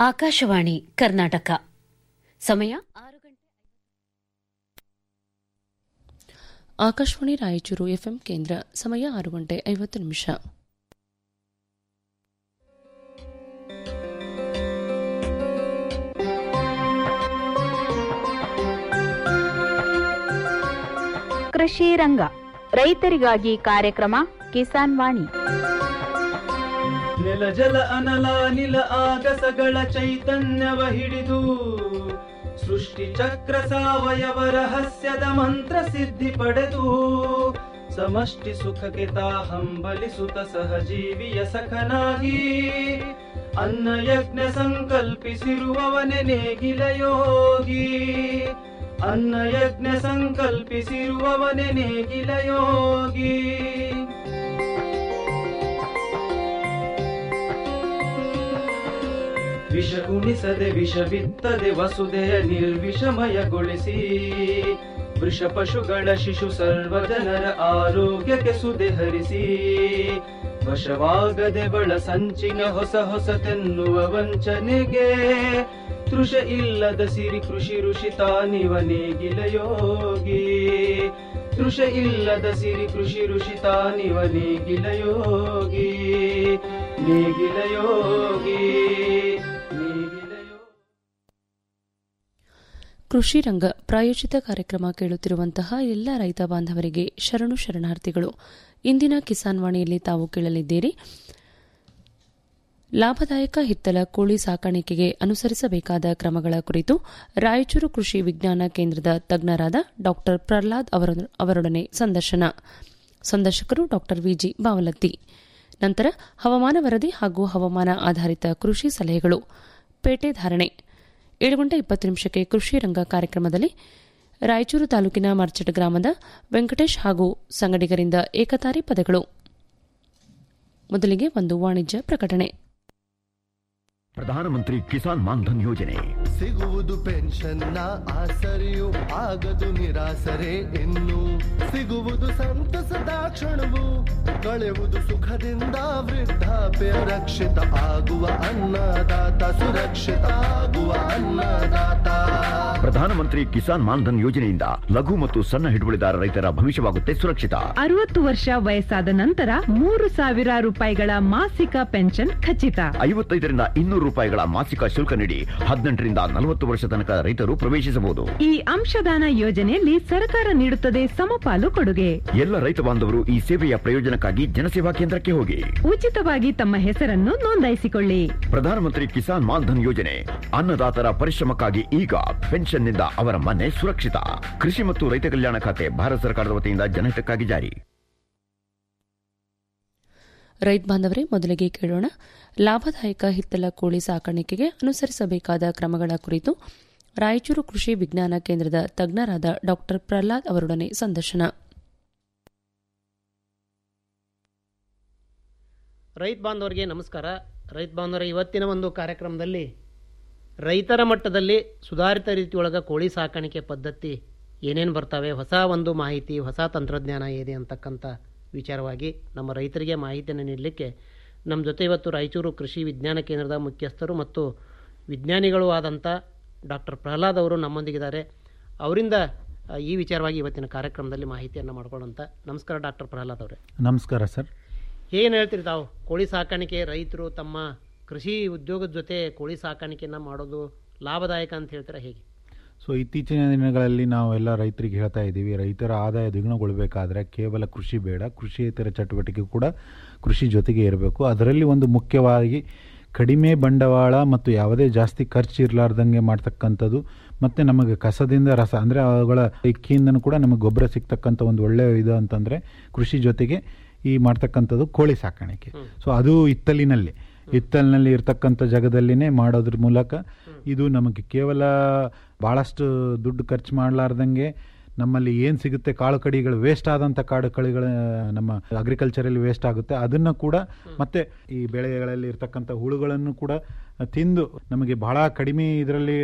ಆಕಾಶವಾಣಿ ಕರ್ನಾಟಕ ಸಮಯ ಆರು ಗಂಟೆ ಆಕಾಶವಾಣಿ ರಾಯಚೂರು ಎಫ್ಎಂ ಕೇಂದ್ರ ಸಮಯ ಆರು ಗಂಟೆ ಐವತ್ತು ನಿಮಿಷ ಕೃಷಿ ರಂಗ ರೈತರಿಗಾಗಿ ಕಾರ್ಯಕ್ರಮ ಕಿಸಾನ್ ವಾಣಿ ನೆಲ ಜಲ ಅನಲ ನಿಲ ಆಗಸಗಳ ಚೈತನ್ಯವ ಹಿಡಿದು ಸೃಷ್ಟಿ ಚಕ್ರ ಸಾವಯವ ರಹಸ್ಯದ ಮಂತ್ರ ಸಿದ್ಧಿ ಪಡೆದು ಸಮಷ್ಟಿ ಸುಖಕ್ಕೆ ತಾ ಹಂಬಲಿಸುತ್ತ ಸಹಜೀವಿಯ ಸಖನಾಗಿ ಅನ್ನ ಯಜ್ಞ ಸಂಕಲ್ಪಿಸಿರುವವನೆ ನೇಗಿಲ ಯೋಗಿ ಅನ್ನ ಯಜ್ಞ ಸಂಕಲ್ಪಿಸಿರುವವನೆ ನೇಗಿಲ ಯೋಗಿ ವಿಷ ಉಣಿಸದೆ ವಿಷ ಬಿತ್ತದೆ ವಸುದೆಯ ನಿರ್ವಿಷಮಯಗೊಳಿಸಿ ವೃಷ ಪಶುಗಳ ಶಿಶು ಸರ್ವ ಜನರ ಆರೋಗ್ಯಕ್ಕೆ ಸುದೆ ಹರಿಸಿ ವಶವಾಗದೆ ಬಳ ಸಂಚಿನ ಹೊಸ ಹೊಸತೆನ್ನುವ ವಂಚನೆಗೆ ತೃಷ ಇಲ್ಲದ ಸಿರಿ ಕೃಷಿ ಋಷಿ ತಾನಿವ ನೇಗಿಲ ಯೋಗಿ ತೃಷ ಇಲ್ಲದ ಸಿರಿ ಕೃಷಿ ಋಷಿ ತಾನಿವ ನೇಗಿಲ ಯೋಗಿ ನೇಗಿಲ ಯೋಗಿ ನೇಗಿಲ ಯೋಗಿ ಕೃಷಿ ರಂಗ ಪ್ರಾಯೋಜಿತ ಕಾರ್ಯಕ್ರಮ ಕೇಳುತ್ತಿರುವಂತಹ ಎಲ್ಲ ರೈತ ಬಾಂಧವರಿಗೆ ಶರಣು ಶರಣಾರ್ಥಿಗಳು ಇಂದಿನ ಕಿಸಾನ್ ವಾಣಿಯಲ್ಲಿ ತಾವು ಕೇಳಲಿದ್ದೀರಿ ಲಾಭದಾಯಕ ಹಿತ್ತಲ ಕೋಳಿ ಸಾಕಾಣಿಕೆಗೆ ಅನುಸರಿಸಬೇಕಾದ ಕ್ರಮಗಳ ಕುರಿತು ರಾಯಚೂರು ಕೃಷಿ ವಿಜ್ಞಾನ ಕೇಂದ್ರದ ತಜ್ಞರಾದ ಡಾ ಪ್ರಹ್ಲಾದ್ ಅವರ- ಅವರೊಡನೆ ಸಂದರ್ಶನ ಸಂದರ್ಶಕರು ಡಾ ವಿಜಿ ಬಾವಲತ್ತಿ ನಂತರ ಹವಾಮಾನ ವರದಿ ಹಾಗೂ ಹವಾಮಾನ ಆಧಾರಿತ ಕೃಷಿ ಸಲಹೆಗಳು ಪೇಟೆ ಧಾರಣೆ ಏಳು ಗಂಟೆ ಇಪ್ಪತ್ತು ನಿಮಿಷಕ್ಕೆ ಕೃಷಿ ರಂಗ ಕಾರ್ಯಕ್ರಮದಲ್ಲಿ ರಾಯಚೂರು ತಾಲೂಕಿನ ಮರ್ಚಟ್ ಗ್ರಾಮದ ವೆಂಕಟೇಶ್ ಹಾಗೂ ಸಂಗಡಿಗರಿಂದ ಏಕತಾರಿ ಪದಗಳು ಮೊದಲಿಗೆ ಒಂದು ವಾಣಿಜ್ಯ ಪ್ರಕಟಣೆ ಪ್ರಧಾನಮಂತ್ರಿ ಕಿಸಾನ್ ಮಾನ್ಧನ್ ಯೋಜನೆ ಸಿಗುವುದು ಪೆನ್ಷನ್ನ ಆಸರೆಯು ಆಗದು ನಿರಾಸರೆ ಇನ್ನು ಸಿಗುವುದು ಸಂತಸದ ಕ್ಷಣವು ಕಳೆಯುವುದು ಸುಖದಿಂದ ವೃದ್ಧಾಪ್ಯ ರಕ್ಷಿತ ಆಗುವ ಅನ್ನದಾತ ಸುರಕ್ಷಿತ ಆಗುವ ಅನ್ನದಾತ ಪ್ರಧಾನಮಂತ್ರಿ ಕಿಸಾನ್ ಮಾನ್ಧನ್ ಯೋಜನೆಯಿಂದ ಲಘು ಮತ್ತು ಸಣ್ಣ ಹಿಡುವಳಿದಾರ ರೈತರ ಭವಿಷ್ಯವಾಗುತ್ತೆ ಸುರಕ್ಷಿತ ಅರವತ್ತು ವರ್ಷ ವಯಸ್ಸಾದ ನಂತರ ಮೂರು ಸಾವಿರ ರೂಪಾಯಿಗಳ ಮಾಸಿಕ ಪೆನ್ಷನ್ ಖಚಿತ ಐವತ್ತೈದರಿಂದ ಇನ್ನೂರು ರೂಪಾಯಿಗಳ ಮಾಸಿಕ ಶುಲ್ಕ ನೀಡಿ ಹದಿನೆಂಟರಿಂದ ನಲವತ್ತು ವರ್ಷ ತನಕ ರೈತರು ಪ್ರವೇಶಿಸಬಹುದು ಈ ಅಂಶದಾನ ಯೋಜನೆಯಲ್ಲಿ ಸರ್ಕಾರ ನೀಡುತ್ತದೆ ಸಮಪಾಲು ಕೊಡುಗೆ ಎಲ್ಲ ರೈತ ಬಾಂಧವರು ಈ ಸೇವೆಯ ಪ್ರಯೋಜನಕ್ಕಾಗಿ ಜನಸೇವಾ ಕೇಂದ್ರಕ್ಕೆ ಹೋಗಿ ಉಚಿತವಾಗಿ ತಮ್ಮ ಹೆಸರನ್ನು ನೋಂದಾಯಿಸಿಕೊಳ್ಳಿ ಪ್ರಧಾನಮಂತ್ರಿ ಕಿಸಾನ್ ಮಾನ್ಧನ್ ಯೋಜನೆ ಅನ್ನದಾತರ ಪರಿಶ್ರಮಕ್ಕಾಗಿ ಈಗ ಪೆನ್ಷನ್ನಿಂದ ಅವರ ಮನೆ ಸುರಕ್ಷಿತ ಕೃಷಿ ಮತ್ತು ರೈತ ಕಲ್ಯಾಣ ಖಾತೆ ಭಾರತ ಸರ್ಕಾರದ ವತಿಯಿಂದ ಜನಹಿತಕ್ಕಾಗಿ ಜಾರಿ ರೈತ ಬಾಂಧವರೇ ಮೊದಲಿಗೆ ಕೇಳೋಣ ಲಾಭದಾಯಕ ಹಿತ್ತಲ ಕೋಳಿ ಸಾಕಾಣಿಕೆಗೆ ಅನುಸರಿಸಬೇಕಾದ ಕ್ರಮಗಳ ಕುರಿತು ರಾಯಚೂರು ಕೃಷಿ ವಿಜ್ಞಾನ ಕೇಂದ್ರದ ತಜ್ಞರಾದ ಡಾ ಪ್ರಹ್ಲಾದ್ ಅವರೊಡನೆ ಸಂದರ್ಶನ ರೈತ ಬಾಂಧವರಿಗೆ ನಮಸ್ಕಾರ ರೈತ ಬಾಂಧವರ ಇವತ್ತಿನ ಒಂದು ಕಾರ್ಯಕ್ರಮದಲ್ಲಿ ರೈತರ ಮಟ್ಟದಲ್ಲಿ ಸುಧಾರಿತ ರೀತಿಯೊಳಗೆ ಕೋಳಿ ಸಾಕಾಣಿಕೆ ಪದ್ಧತಿ ಏನೇನು ಬರ್ತವೆ ಹೊಸ ಒಂದು ಮಾಹಿತಿ ಹೊಸ ತಂತ್ರಜ್ಞಾನ ಏನಿದೆ ಅಂತಕ್ಕಂಥ ವಿಚಾರವಾಗಿ ನಮ್ಮ ರೈತರಿಗೆ ಮಾಹಿತಿಯನ್ನು ನೀಡಲಿಕ್ಕೆ ನಮ್ಮ ಜೊತೆ ಇವತ್ತು ರಾಯಚೂರು ಕೃಷಿ ವಿಜ್ಞಾನ ಕೇಂದ್ರದ ಮುಖ್ಯಸ್ಥರು ಮತ್ತು ವಿಜ್ಞಾನಿಗಳು ಆದಂಥ ಡಾಕ್ಟರ್ ಪ್ರಹ್ಲಾದ್ ಅವರು ನಮ್ಮೊಂದಿಗಿದ್ದಾರೆ ಅವರಿಂದ ಆ, ಈ ವಿಚಾರವಾಗಿ ಇವತ್ತಿನ ಕಾರ್ಯಕ್ರಮದಲ್ಲಿ ಮಾಹಿತಿಯನ್ನು ಮಾಡ್ಕೊಳ್ಳೋಂಥ ನಮಸ್ಕಾರ ಡಾಕ್ಟರ್ ಪ್ರಹ್ಲಾದ್ ಅವರೇ ನಮಸ್ಕಾರ ಸರ್ ಏನು ಹೇಳ್ತೀರಿ ತಾವು ಕೋಳಿ ಸಾಕಾಣಿಕೆ ರೈತರು ತಮ್ಮ ಕೃಷಿ ಉದ್ಯೋಗದ ಜೊತೆ ಕೋಳಿ ಸಾಕಾಣಿಕೆಯನ್ನು ಮಾಡೋದು ಲಾಭದಾಯಕ ಅಂತ ಹೇಳ್ತೀರಾ ಹೇಗೆ ಸೊ ಇತ್ತೀಚಿನ ದಿನಗಳಲ್ಲಿ ನಾವು ಎಲ್ಲ ರೈತರಿಗೆ ಹೇಳ್ತಾ ಇದ್ದೀವಿ ರೈತರ ಆದಾಯ ದ್ವಿಗುಣಗೊಳ್ಳಬೇಕಾದ್ರೆ ಕೇವಲ ಕೃಷಿ ಬೇಡ ಕೃಷಿಯೇತರ ಚಟುವಟಿಕೆ ಕೂಡ ಕೃಷಿ ಜೊತೆಗೆ ಇರಬೇಕು ಅದರಲ್ಲಿ ಒಂದು ಮುಖ್ಯವಾಗಿ ಕಡಿಮೆ ಬಂಡವಾಳ ಮತ್ತು ಯಾವುದೇ ಜಾಸ್ತಿ ಖರ್ಚು ಇರಲಾರ್ದಂಗೆ ಮಾಡ್ತಕ್ಕಂಥದ್ದು ಮತ್ತು ನಮಗೆ ಕಸದಿಂದ ರಸ ಅಂದರೆ ಅವುಗಳ ಇಕ್ಕಿಯಿಂದನೂ ಕೂಡ ನಮಗೆ ಗೊಬ್ಬರ ಸಿಗ್ತಕ್ಕಂಥ ಒಂದು ಒಳ್ಳೆಯ ಇದು ಅಂತಂದರೆ ಕೃಷಿ ಜೊತೆಗೆ ಈ ಮಾಡ್ತಕ್ಕಂಥದ್ದು ಕೋಳಿ ಸಾಕಾಣಿಕೆ ಸೊ ಅದು ಇತ್ತಲಿನಲ್ಲಿ ಹಿತ್ತಲಿನಲ್ಲಿ ಇರ್ತಕ್ಕಂಥ ಜಾಗದಲ್ಲಿನೇ ಮಾಡೋದ್ರ ಮೂಲಕ ಇದು ನಮಗೆ ಕೇವಲ ಭಾಳಷ್ಟು ದುಡ್ಡು ಖರ್ಚು ಮಾಡಲಾರ್ದಂಗೆ ನಮ್ಮಲ್ಲಿ ಏನು ಸಿಗುತ್ತೆ ಕಾಳು ಕಡಿಗಳು ವೇಸ್ಟ್ ಆದಂಥ ಕಾಳು ಕಡಿಗಳ ನಮ್ಮ ಅಗ್ರಿಕಲ್ಚರಲ್ಲಿ ವೇಸ್ಟ್ ಆಗುತ್ತೆ ಅದನ್ನು ಕೂಡ ಮತ್ತೆ ಈ ಬೆಳೆಗಳಲ್ಲಿ ಇರ್ತಕ್ಕಂಥ ಹುಳುಗಳನ್ನು ಕೂಡ ತಿಂದು ನಮಗೆ ಬಹಳ ಕಡಿಮೆ ಇದರಲ್ಲಿ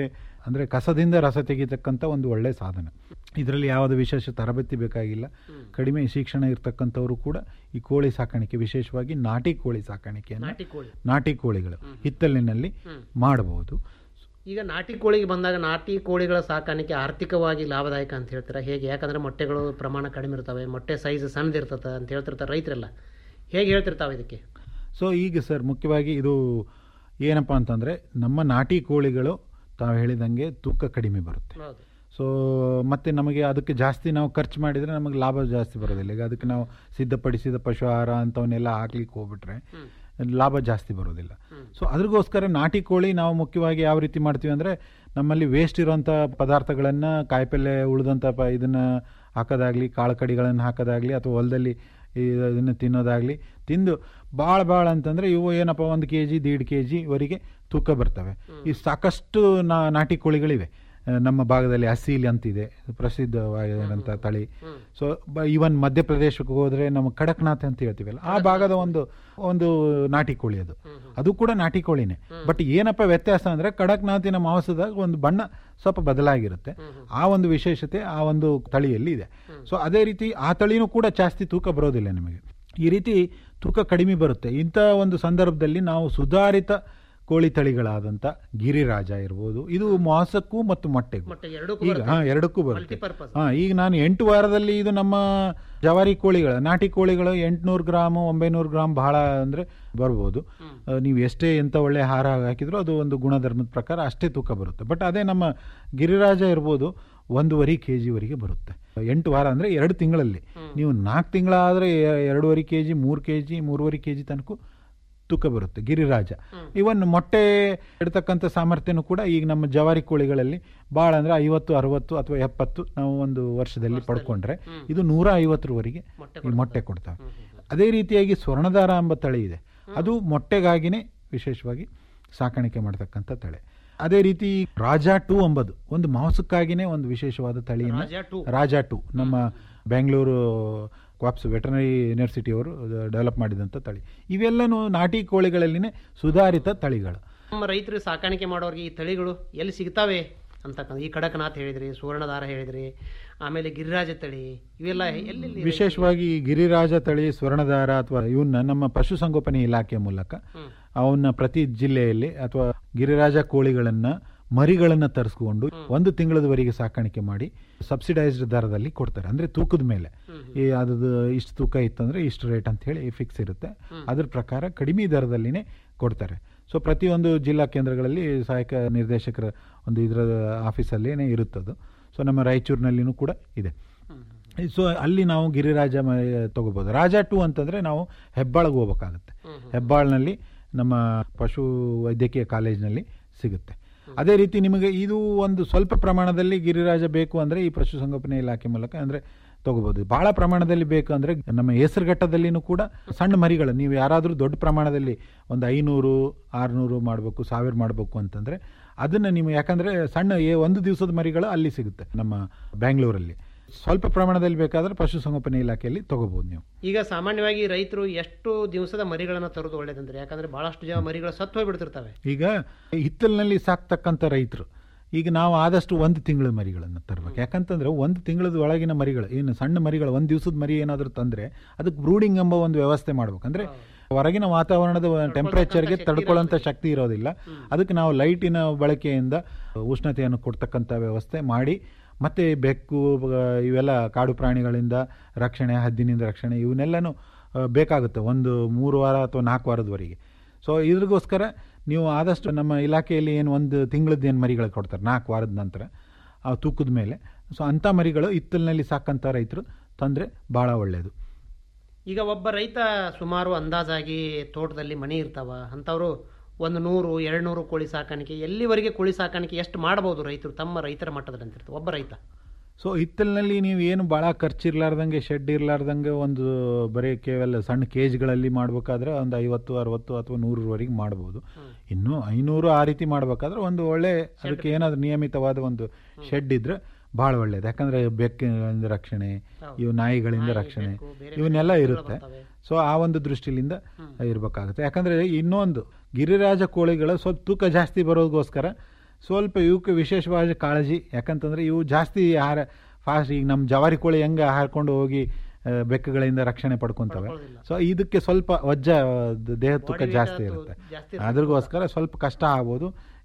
ಅಂದರೆ ಕಸದಿಂದ ರಸ ತೆಗಿತಕ್ಕಂಥ ಒಂದು ಒಳ್ಳೆಯ ಸಾಧನ ಇದರಲ್ಲಿ ಯಾವುದೇ ವಿಶೇಷ ತರಬೇತಿ ಬೇಕಾಗಿಲ್ಲ ಕಡಿಮೆ ಶಿಕ್ಷಣ ಇರ್ತಕ್ಕಂಥವರು ಕೂಡ ಈ ಕೋಳಿ ಸಾಕಾಣಿಕೆ ವಿಶೇಷವಾಗಿ ನಾಟಿ ಕೋಳಿ ಸಾಕಾಣಿಕೆಯನ್ನು ನಾಟಿ ಕೋಳಿ ನಾಟಿ ಕೋಳಿಗಳು ಹಿತ್ತಲಿನಲ್ಲಿ ಮಾಡಬಹುದು ಈಗ ನಾಟಿ ಕೋಳಿಗೆ ಬಂದಾಗ ನಾಟಿ ಕೋಳಿಗಳ ಸಾಕಾಣಿಕೆ ಆರ್ಥಿಕವಾಗಿ ಲಾಭದಾಯಕ ಅಂತ ಹೇಳ್ತೀರಾ ಹೇಗೆ ಯಾಕಂದ್ರೆ ಮೊಟ್ಟೆಗಳು ಪ್ರಮಾಣ ಕಡಿಮೆ ಇರ್ತವೆ ಮೊಟ್ಟೆ ಸೈಜ್ ಸಣ್ಣದಿರ್ತದೆ ಅಂತ ಹೇಳ್ತಿರ್ತಾರೆ ರೈತರೆಲ್ಲ ಹೇಗೆ ಹೇಳ್ತಿರ್ತಾವೆ ಇದಕ್ಕೆ ಸೊ ಈಗ ಸರ್ ಮುಖ್ಯವಾಗಿ ಇದು ಏನಪ್ಪ ಅಂತಂದರೆ ನಮ್ಮ ನಾಟಿ ಕೋಳಿಗಳು ತಾವು ಹೇಳಿದಂಗೆ ತೂಕ ಕಡಿಮೆ ಬರುತ್ತೆ ಹೌದು ಸೊ ಮತ್ತೆ ನಮಗೆ ಅದಕ್ಕೆ ಜಾಸ್ತಿ ನಾವು ಖರ್ಚು ಮಾಡಿದರೆ ನಮಗೆ ಲಾಭ ಜಾಸ್ತಿ ಬರೋದಿಲ್ಲ ಈಗ ಅದಕ್ಕೆ ನಾವು ಸಿದ್ಧಪಡಿಸಿದ ಪಶು ಆಹಾರ ಅಂಥವನ್ನೆಲ್ಲ ಹಾಕ್ಲಿಕ್ಕೆ ಹೋಗ್ಬಿಟ್ರೆ ಲಾಭ ಜಾಸ್ತಿ ಬರೋದಿಲ್ಲ ಸೊ ಅದ್ರಗೋಸ್ಕರ ನಾಟಿ ಕೋಳಿ ನಾವು ಮುಖ್ಯವಾಗಿ ಯಾವ ರೀತಿ ಮಾಡ್ತೀವಿ ಅಂದರೆ ನಮ್ಮಲ್ಲಿ ವೇಸ್ಟ್ ಇರೋಂಥ ಪದಾರ್ಥಗಳನ್ನು ಕಾಯಿಪಲ್ಯ ಉಳಿದಂಥ ಪ ಇದನ್ನು ಹಾಕೋದಾಗಲಿ ಕಾಳು ಕಡಿಗಳನ್ನು ಹಾಕೋದಾಗಲಿ ಅಥವಾ ಹೊಲದಲ್ಲಿ ಇದನ್ನು ತಿನ್ನೋದಾಗಲಿ ತಿಂದು ಭಾಳ ಭಾಳ ಅಂತಂದರೆ ಇವು ಏನಪ್ಪ ಒಂದು ಕೆ ಜಿ ದೀಡ್ ಕೆ ಜಿವರೆಗೆ ತೂಕ ಬರ್ತವೆ ಈ ಸಾಕಷ್ಟು ನಾ ನಾಟಿ ಕೋಳಿಗಳಿವೆ ಆ, ನಮ್ಮ ಭಾಗದಲ್ಲಿ ಅಸೀಲ್ ಅಂತಿದೆ ಪ್ರಸಿದ್ಧವಾಗಿರೋಂಥ ತಳಿ ಸೊ ಈವನ್ ಮಧ್ಯಪ್ರದೇಶಕ್ಕೆ ಹೋದರೆ ನಮ್ಮ ಕಡಕ್ನಾಥ್ ಅಂತ ಹೇಳ್ತೀವಲ್ಲ ಆ ಭಾಗದ ಒಂದು ಒಂದು ನಾಟಿ ಕೋಳಿ ಅದು ಅದು ಕೂಡ ನಾಟಿ ಕೋಳಿನೇ ಬಟ್ ಏನಪ್ಪ ವ್ಯತ್ಯಾಸ ಅಂದರೆ ಕಡಕ್ನಾಥಿನ ಮಾಂಸದಾಗ ಒಂದು ಬಣ್ಣ ಸ್ವಲ್ಪ ಬದಲಾಗಿರುತ್ತೆ ಆ ಒಂದು ವಿಶೇಷತೆ ಆ ಒಂದು ತಳಿಯಲ್ಲಿ ಇದೆ ಸೊ ಅದೇ ರೀತಿ ಆ ತಳಿನೂ ಕೂಡ ಜಾಸ್ತಿ ತೂಕ ಬರೋದಿಲ್ಲ ನಿಮಗೆ ಈ ರೀತಿ ತೂಕ ಕಡಿಮೆ ಬರುತ್ತೆ ಇಂಥ ಒಂದು ಸಂದರ್ಭದಲ್ಲಿ ನಾವು ಸುಧಾರಿತ ಕೋಳಿ ತಳಿಗಳಾದಂಥ ಗಿರಿರಾಜ ಇರ್ಬೋದು ಇದು ಮಾಂಸಕ್ಕೂ ಮತ್ತು ಮೊಟ್ಟೆಗೂ ಮೊಟ್ಟೆ ಎರಡಕ್ಕೂ ಈಗ ಬರುತ್ತೆ. ಹಾ ಎರಡಕ್ಕೂ ಬರುತ್ತೆ Multipurpose. ಹಾ ಈಗ ನಾನು ಎಂಟು ವಾರದಲ್ಲಿ ಇದು ನಮ್ಮ ಜವಾರಿ ಕೋಳಿಗಳು ನಾಟಿ ಕೋಳಿಗಳು ಎಂಟುನೂರು ಗ್ರಾಮ್ ಒಂಬೈನೂರು ಗ್ರಾಮ್ ಬಹಳ ಅಂದರೆ ಬರ್ಬೋದು ಆ, ನೀವು ಎಷ್ಟೇ ಎಂಥ ಒಳ್ಳೆ ಆಹಾರ ಹಾಕಿದ್ರು ಅದು ಒಂದು ಗುಣಧರ್ಮದ ಪ್ರಕಾರ ಅಷ್ಟೇ ತೂಕ ಬರುತ್ತೆ ಬಟ್ ಅದೇ ನಮ್ಮ ಗಿರಿರಾಜ ಇರ್ಬೋದು ಒಂದೂವರೆ ಕೆ ಜಿವರೆಗೆ ಬರುತ್ತೆ ಎಂಟು ವಾರ ಅಂದರೆ ಎರಡು ತಿಂಗಳಲ್ಲಿ ನೀವು ನಾಲ್ಕು ತಿಂಗಳಾದರೆ ಎರಡೂವರೆ ಕೆ ಜಿ ಮೂರು ಕೆ ಜಿ ಮೂರುವರೆ ಕೆ ಜಿ ತನಕ ತೂಕ ಬರುತ್ತೆ ಗಿರಿರಾಜ ಇವನ್ ಮೊಟ್ಟೆ ಇಡ್ತಕ್ಕಂಥ ಸಾಮರ್ಥ್ಯನೂ ಕೂಡ ಈಗ ನಮ್ಮ ಜವಾರಿ ಕೋಳಿಗಳಲ್ಲಿ ಭಾಳ ಅಂದರೆ ಐವತ್ತು ಅರವತ್ತು ಅಥವಾ ಎಪ್ಪತ್ತು ನಾವು ಒಂದು ವರ್ಷದಲ್ಲಿ ಪಡ್ಕೊಂಡ್ರೆ ಇದು ನೂರ ಐವತ್ತರವರೆಗೆ ಈ ಮೊಟ್ಟೆ ಕೊಡ್ತವೆ ಅದೇ ರೀತಿಯಾಗಿ ಸ್ವರ್ಣದಾರ ಎಂಬ ತಳಿ ಇದೆ ಅದು ಮೊಟ್ಟೆಗಾಗಿನೇ ವಿಶೇಷವಾಗಿ ಸಾಕಾಣಿಕೆ ಮಾಡ್ತಕ್ಕಂಥ ತಳಿ ಅದೇ ರೀತಿ ರಾಜಾ ಟೂ ಎಂಬುದು ಒಂದು ಮಾಂಸಕ್ಕಾಗಿನೇ ಒಂದು ವಿಶೇಷವಾದ ತಳಿಯನ್ನು ರಾಜಾ ಟೂ. ರಾಜಾ ಟು ನಮ್ಮ ಬೆಂಗಳೂರು ಕ್ವಾಪ್ಸ್ ವೆಟರ್ನರಿ ಯೂನಿವರ್ಸಿಟಿಯವರು ಡೆವಲಪ್ ಮಾಡಿದಂಥ ತಳಿ ಇವೆಲ್ಲನೂ ನಾಟಿ ಕೋಳಿಗಳಲ್ಲಿನೇ ಸುಧಾರಿತ ತಳಿಗಳು ನಮ್ಮ ರೈತರು ಸಾಕಾಣಿಕೆ ಮಾಡೋರಿಗೆ ಈ ತಳಿಗಳು ಎಲ್ಲಿ ಸಿಗ್ತಾವೆ ಅಂತಕ್ಕಂಥ ಈ ಕಡಕನಾಥ್ ಹೇಳಿದ್ರಿ ಸುವರ್ಣದಾರ ಹೇಳಿದ್ರಿ ಆಮೇಲೆ ಗಿರಿರಾಜ ತಳಿ ಇವೆಲ್ಲ ಎಲ್ಲೆಲ್ಲಿ ವಿಶೇಷವಾಗಿ ಈ ಗಿರಿರಾಜ ತಳಿ ಸ್ವರ್ಣದಾರ ಅಥವಾ ಇವನ್ನ ನಮ್ಮ ಪಶುಸಂಗೋಪನೆ ಇಲಾಖೆ ಮೂಲಕ ಅವನ್ನ ಪ್ರತಿ ಜಿಲ್ಲೆಯಲ್ಲಿ ಅಥವಾ ಗಿರಿರಾಜ ಕೋಳಿಗಳನ್ನ ಮರಿಗಳನ್ನ ತರಿಸ್ಕೊಂಡು ಒಂದು ತಿಂಗಳದವರೆಗೆ ಸಾಕಾಣಿಕೆ ಮಾಡಿ ಸಬ್ಸಿಡೈಸ್ಡ್ ದರದಲ್ಲಿ ಕೊಡ್ತಾರೆ ಅಂದ್ರೆ ತೂಕದ ಮೇಲೆ ಈ ಅದ್ರದ್ದು ಇಷ್ಟು ತೂಕ ಇತ್ತಂದ್ರೆ ಇಷ್ಟು ರೇಟ್ ಅಂತ ಹೇಳಿ ಫಿಕ್ಸ್ ಇರುತ್ತೆ ಅದ್ರ ಪ್ರಕಾರ ಕಡಿಮೆ ದರದಲ್ಲಿನೇ ಕೊಡ್ತಾರೆ ಸೊ ಪ್ರತಿಯೊಂದು ಜಿಲ್ಲಾ ಕೇಂದ್ರಗಳಲ್ಲಿ ಸಹಾಯಕ ನಿರ್ದೇಶಕರ ಒಂದು ಇದರ ಆಫೀಸಲ್ಲೇನೆ ಇರುತ್ತದು ಸೊ ನಮ್ಮ ರಾಯಚೂರಿನಲ್ಲಿನೂ ಕೂಡ ಇದೆ ಸೊ ಅಲ್ಲಿ ನಾವು ಗಿರಿರಾಜ ಮ- ತಗೋಬೋದು ರಾಜ ಟು ಅಂತಂದ್ರೆ ನಾವು ಹೆಬ್ಬಾಳ್ಗೆ ಹೋಗ್ಬೇಕಾಗುತ್ತೆ ಹೆಬ್ಬಾಳ್ನಲ್ಲಿ ನಮ್ಮ ಪಶು ವೈದ್ಯಕೀಯ ಕಾಲೇಜಿನಲ್ಲಿ ಸಿಗುತ್ತೆ ಅದೇ ರೀತಿ ನಿಮಗೆ ಇದು ಒಂದು ಸ್ವಲ್ಪ ಪ್ರಮಾಣದಲ್ಲಿ ಗಿರಿರಾಜ ಬೇಕು ಅಂದರೆ ಈ ಪಶುಸಂಗೋಪನೆ ಇಲಾಖೆ ಮೂಲಕ ಅಂದರೆ ತಗೋಬಹುದು ಬಹಳ ಪ್ರಮಾಣದಲ್ಲಿ ಬೇಕು ಅಂದರೆ ನಮ್ಮ ಹೆಸರುಘಟ್ಟದಲ್ಲಿನೂ ಕೂಡ ಸಣ್ಣ ಮರಿಗಳು ನೀವು ಯಾರಾದರೂ ದೊಡ್ಡ ಪ್ರಮಾಣದಲ್ಲಿ ಒಂದು ಐನೂರು ಆರುನೂರು ಮಾಡಬೇಕು ಸಾವಿರ ಮಾಡಬೇಕು ಅಂತಂದರೆ ಅದನ್ನು ನೀವು ಯಾಕಂದರೆ ಸಣ್ಣ ಏ- ಒಂದು ದಿವಸದ ಮರಿಗಳು ಅಲ್ಲಿ ಸಿಗುತ್ತೆ ನಮ್ಮ ಬ್ಯಾಂಗ್ಳೂರಲ್ಲಿ ಸ್ವಲ್ಪ ಪ್ರಮಾಣದಲ್ಲಿ ಬೇಕಾದರೆ ಪಶುಸಂಗೋಪನೆ ಇಲಾಖೆಯಲ್ಲಿ ತಗೋಬಹುದು ನೀವು ಈಗ ಸಾಮಾನ್ಯವಾಗಿ ರೈತರು ಎಷ್ಟು ದಿವಸದ ಮರಿಗಳನ್ನ ತರೋದು ಒಳ್ಳೇದಂದ್ರೆ ಯಾಕಂದ್ರೆ ಬಹಳಷ್ಟು ಜನ ಮರಿಗಳು ಸತ್ತು ಹೋಗ್ಬಿಡ್ತಿರ್ತವೆ ಈಗ ಹಿತ್ತಲಿನಲ್ಲಿ ಸಾಕ್ತಕ್ಕಂಥ ರೈತರು ಈಗ ನಾವು ಆದಷ್ಟು ಒಂದು ತಿಂಗಳ ಮರಿಗಳನ್ನು ತರಬೇಕು ಯಾಕಂತಂದ್ರೆ ಒಂದು ತಿಂಗಳದ ಒಳಗಿನ ಮರಿಗಳು ಏನು ಸಣ್ಣ ಮರಿಗಳು ಒಂದು ದಿವಸದ ಮರಿ ಏನಾದರೂ ತಂದ್ರೆ ಅದಕ್ಕೆ ಬ್ರೂಡಿಂಗ್ ಎಂಬ ಒಂದು ವ್ಯವಸ್ಥೆ ಮಾಡ್ಬೇಕು ಅಂದ್ರೆ ಹೊರಗಿನ ವಾತಾವರಣದ ಟೆಂಪರೇಚರ್ಗೆ ತಡ್ಕೊಳ್ಳೋಂಥ ಶಕ್ತಿ ಇರೋದಿಲ್ಲ ಅದಕ್ಕೆ ನಾವು ಲೈಟಿನ ಬಳಕೆಯಿಂದ ಉಷ್ಣತೆಯನ್ನು ಕೊಡ್ತಕ್ಕಂಥ ವ್ಯವಸ್ಥೆ ಮಾಡಿ ಮತ್ತೆ ಬೆಕ್ಕು ಬ- ಇವೆಲ್ಲ ಕಾಡು ಪ್ರಾಣಿಗಳಿಂದ ರಕ್ಷಣೆ ಹದ್ದಿನಿಂದ ರಕ್ಷಣೆ ಇವನ್ನೆಲ್ಲನೂ ಆ, ಬೇಕಾಗುತ್ತೆ ಒಂದು ಮೂರು ವಾರ ಅಥವಾ ನಾಲ್ಕು ವಾರದವರೆಗೆ ಸೊ ಇದ್ರಿಗೋಸ್ಕರ ನೀವು ಆದಷ್ಟು ನಮ್ಮ ಇಲಾಖೆಯಲ್ಲಿ ಏನು ಒಂದು ತಿಂಗಳದ್ದು ಏನು ಮರಿಗಳು ಕೊಡ್ತಾರೆ ನಾಲ್ಕು ವಾರದ ನಂತರ ಆ ತೂಕದ ಮೇಲೆ ಸೊ ಅಂಥ ಮರಿಗಳು ಹಿತ್ತಲಿನಲ್ಲಿ ಸಾಕಂಥ ರೈತರು ತಂದರೆ ಭಾಳ ಒಳ್ಳೆಯದು ಈಗ ಒಬ್ಬ ರೈತ ಸುಮಾರು ಅಂದಾಜಾಗಿ ತೋಟದಲ್ಲಿ ಮನೆ ಇರ್ತಾವ ಅಂಥವ್ರು ಒಂದು ನೂರು ಎರಡು ನೂರು ಕೋಳಿ ಸಾಕಾಣಿಕೆ ಎಲ್ಲಿವರೆಗೆ ಕೋಳಿ ಸಾಕಾಣಿಕೆ ಎಷ್ಟು ಮಾಡ್ಬೋದು ರೈತರು ತಮ್ಮ ರೈತರ ಮಟ್ಟದಲ್ಲಿ ಅಂತಿರ್ತಾರೆ ಒಬ್ಬ ರೈತ ಸೊ ಹಿತ್ತಲಿನಲ್ಲಿ ನೀವು ಏನು ಭಾಳ ಖರ್ಚಿರ್ಲಾರ್ದಂಗೆ ಶೆಡ್ ಇರ್ಲಾರ್ದಂಗೆ ಒಂದು ಬರೀ ಕೇವಲ ಸಣ್ಣ ಕೇಜ್ಗಳಲ್ಲಿ ಮಾಡಬೇಕಾದ್ರೆ ಒಂದು ಐವತ್ತು ಅರವತ್ತು ಅಥವಾ ನೂರರವರೆಗೆ ಮಾಡ್ಬೋದು ಇನ್ನು ಐನೂರು ಆ ರೀತಿ ಮಾಡಬೇಕಾದ್ರೆ ಒಂದು ಒಳ್ಳೆ ಅದಕ್ಕೆ ಏನಾದರೂ ನಿಯಮಿತವಾದ ಒಂದು ಶೆಡ್ ಇದ್ರೆ ಭಾಳ ಒಳ್ಳೇದು ಯಾಕಂದರೆ ಬೆಕ್ಕಿನಿಂದ ರಕ್ಷಣೆ ಇವು ನಾಯಿಗಳಿಂದ ರಕ್ಷಣೆ ಇವನ್ನೆಲ್ಲ ಇರುತ್ತೆ ಸೊ ಆ ಒಂದು ದೃಷ್ಟಿಲಿಂದ ಇರಬೇಕಾಗುತ್ತೆ ಯಾಕಂದರೆ ಇನ್ನೊಂದು ಗಿರಿರಾಜ ಕೋಳಿಗಳು ಸ್ವಲ್ಪ ತೂಕ ಜಾಸ್ತಿ ಬರೋದಕ್ಕೋಸ್ಕರ ಸ್ವಲ್ಪ ಇವಕ್ಕೆ ವಿಶೇಷವಾದ ಕಾಳಜಿ ಯಾಕಂತಂದ್ರೆ ಇವು ಜಾಸ್ತಿ ಆಹಾರ ಫಾಸ್ಟ್ ಈಗ ನಮ್ಮ ಜವಾರಿ ಕೋಳಿ ಹೆಂಗೆ ಹಾರ್ಕೊಂಡು ಹೋಗಿ ಆ, ಬೆಕ್ಕುಗಳಿಂದ ರಕ್ಷಣೆ ಪಡ್ಕೊಂತವೆ ಸೊ ಇದಕ್ಕೆ ಸ್ವಲ್ಪ ವಜ್ಜ ದ- ದೇಹದ ತೂಕ Body weight ಜಾಸ್ತಿ ಅದು ಇರುತ್ತೆ ಜಾಸ್ತಿ ಇರುತ್ತೆ. ಅದ್ರಿಗೋಸ್ಕರ ಸ್ವಲ್ಪ ಕಷ್ಟ ಆಗ್ಬೋದು